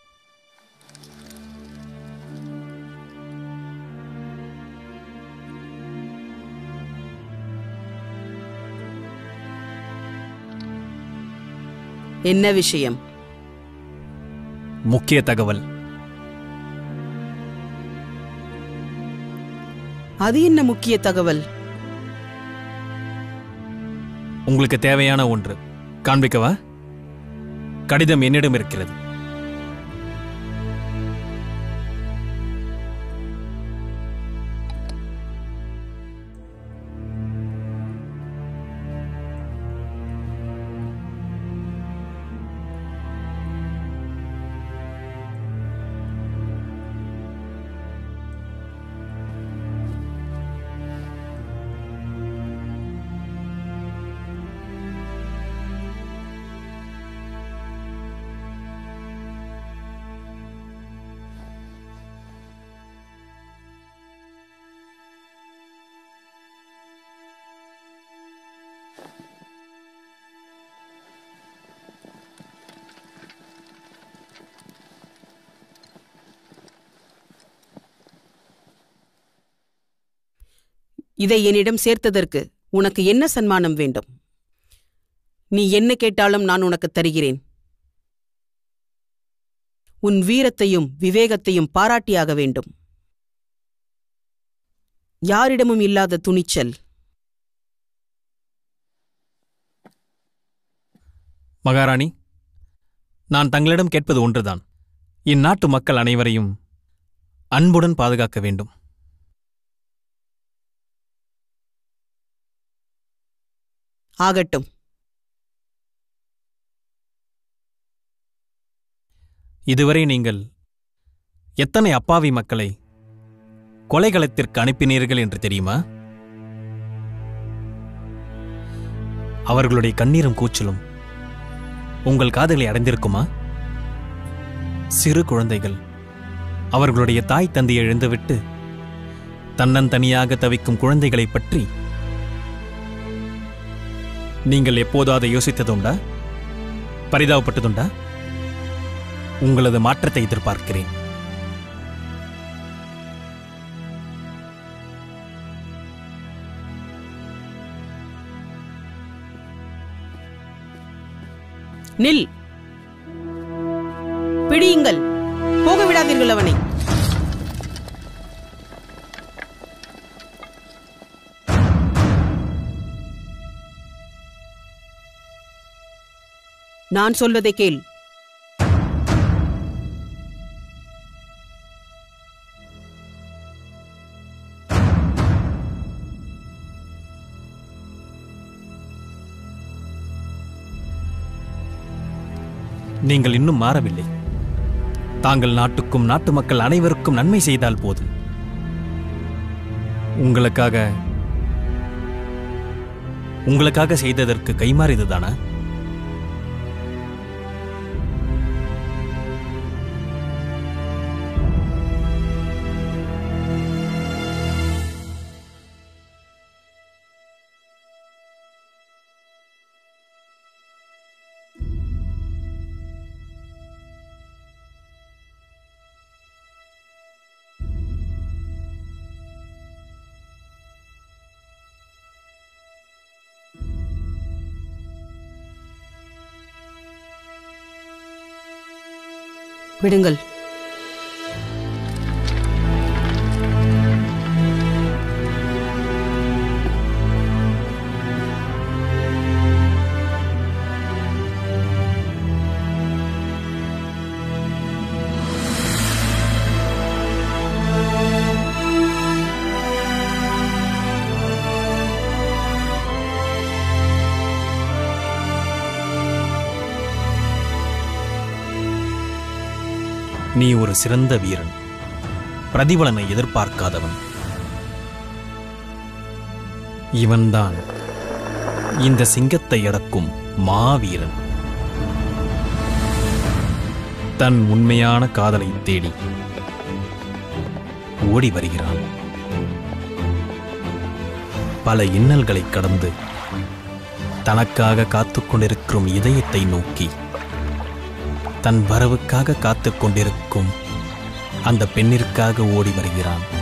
என்ன விஷயம் முக்கிய தகவல் அது என்ன முக்கிய தகவல் உங்களுக்கு தேவையான ஒன்று காண்பிக்கவா கடிதம் என்னிடம் இருக்கிறது இதை என்னிடம் சேர்த்ததற்கு உனக்கு என்ன சன்மானம் வேண்டும் நீ என்ன கேட்டாலும் நான் உனக்கு தருகிறேன் உன் வீரத்தையும் விவேகத்தையும் பாராட்டியாக வேண்டும் யாரிடமும் இல்லாத துணிச்சல் மகாராணி நான் தங்களிடம் கேட்பது ஒன்றுதான் இந்நாட்டு மக்கள் அனைவரையும் அன்புடன் பாதுகாக்க வேண்டும் ஆகட்டும் இதுவரை நீங்கள் எத்தனை அப்பாவி மக்களை கொலைகளத்திற்கு அனுப்பினீர்கள் என்று தெரியுமா அவர்களுடைய கண்ணீரும் கூச்சலும் உங்கள் காதுகளை அடைந்திருக்குமா சிறு குழந்தைகள் அவர்களுடைய தாய் தந்தையை இழந்துவிட்டு தன்னந்தனியாக தவிக்கும் குழந்தைகளைப் பற்றி நீங்கள் எப்போதாவது யோசித்ததுண்டா பரிதாபப்பட்டதுண்டா உங்களது மாற்றத்தை எதிர்பார்க்கிறேன் நில் பிடியுங்கள் போக விடாதீர்கள் அவனை நான் சொல்வதை கேள் நீங்கள் இன்னும் மாறவில்லை தாங்கள் நாட்டுக்கும் நாட்டு மக்கள் அனைவருக்கும் நன்மை செய்தால் போதும் உங்களுக்காக உங்களுக்காக செய்ததற்கு கைமாறு இதுதானா விடுங்கள் நீ ஒரு சிறந்த வீரன் பிரதிபலனை எதிர்பார்க்காதவன் இவன்தான் இந்த சிங்கத்தை அடக்கும் மாவீரன் தன் உண்மையான காதலை தேடி ஓடி வருகிறான் பல இன்னல்களை கடந்து தனக்காக காத்துக் கொண்டிருக்கும் இதயத்தை நோக்கி தன் வரவுக்காக காத்துக் கொண்டிருக்கும் அந்த பெண்ணிற்காக ஓடி வருகிறான்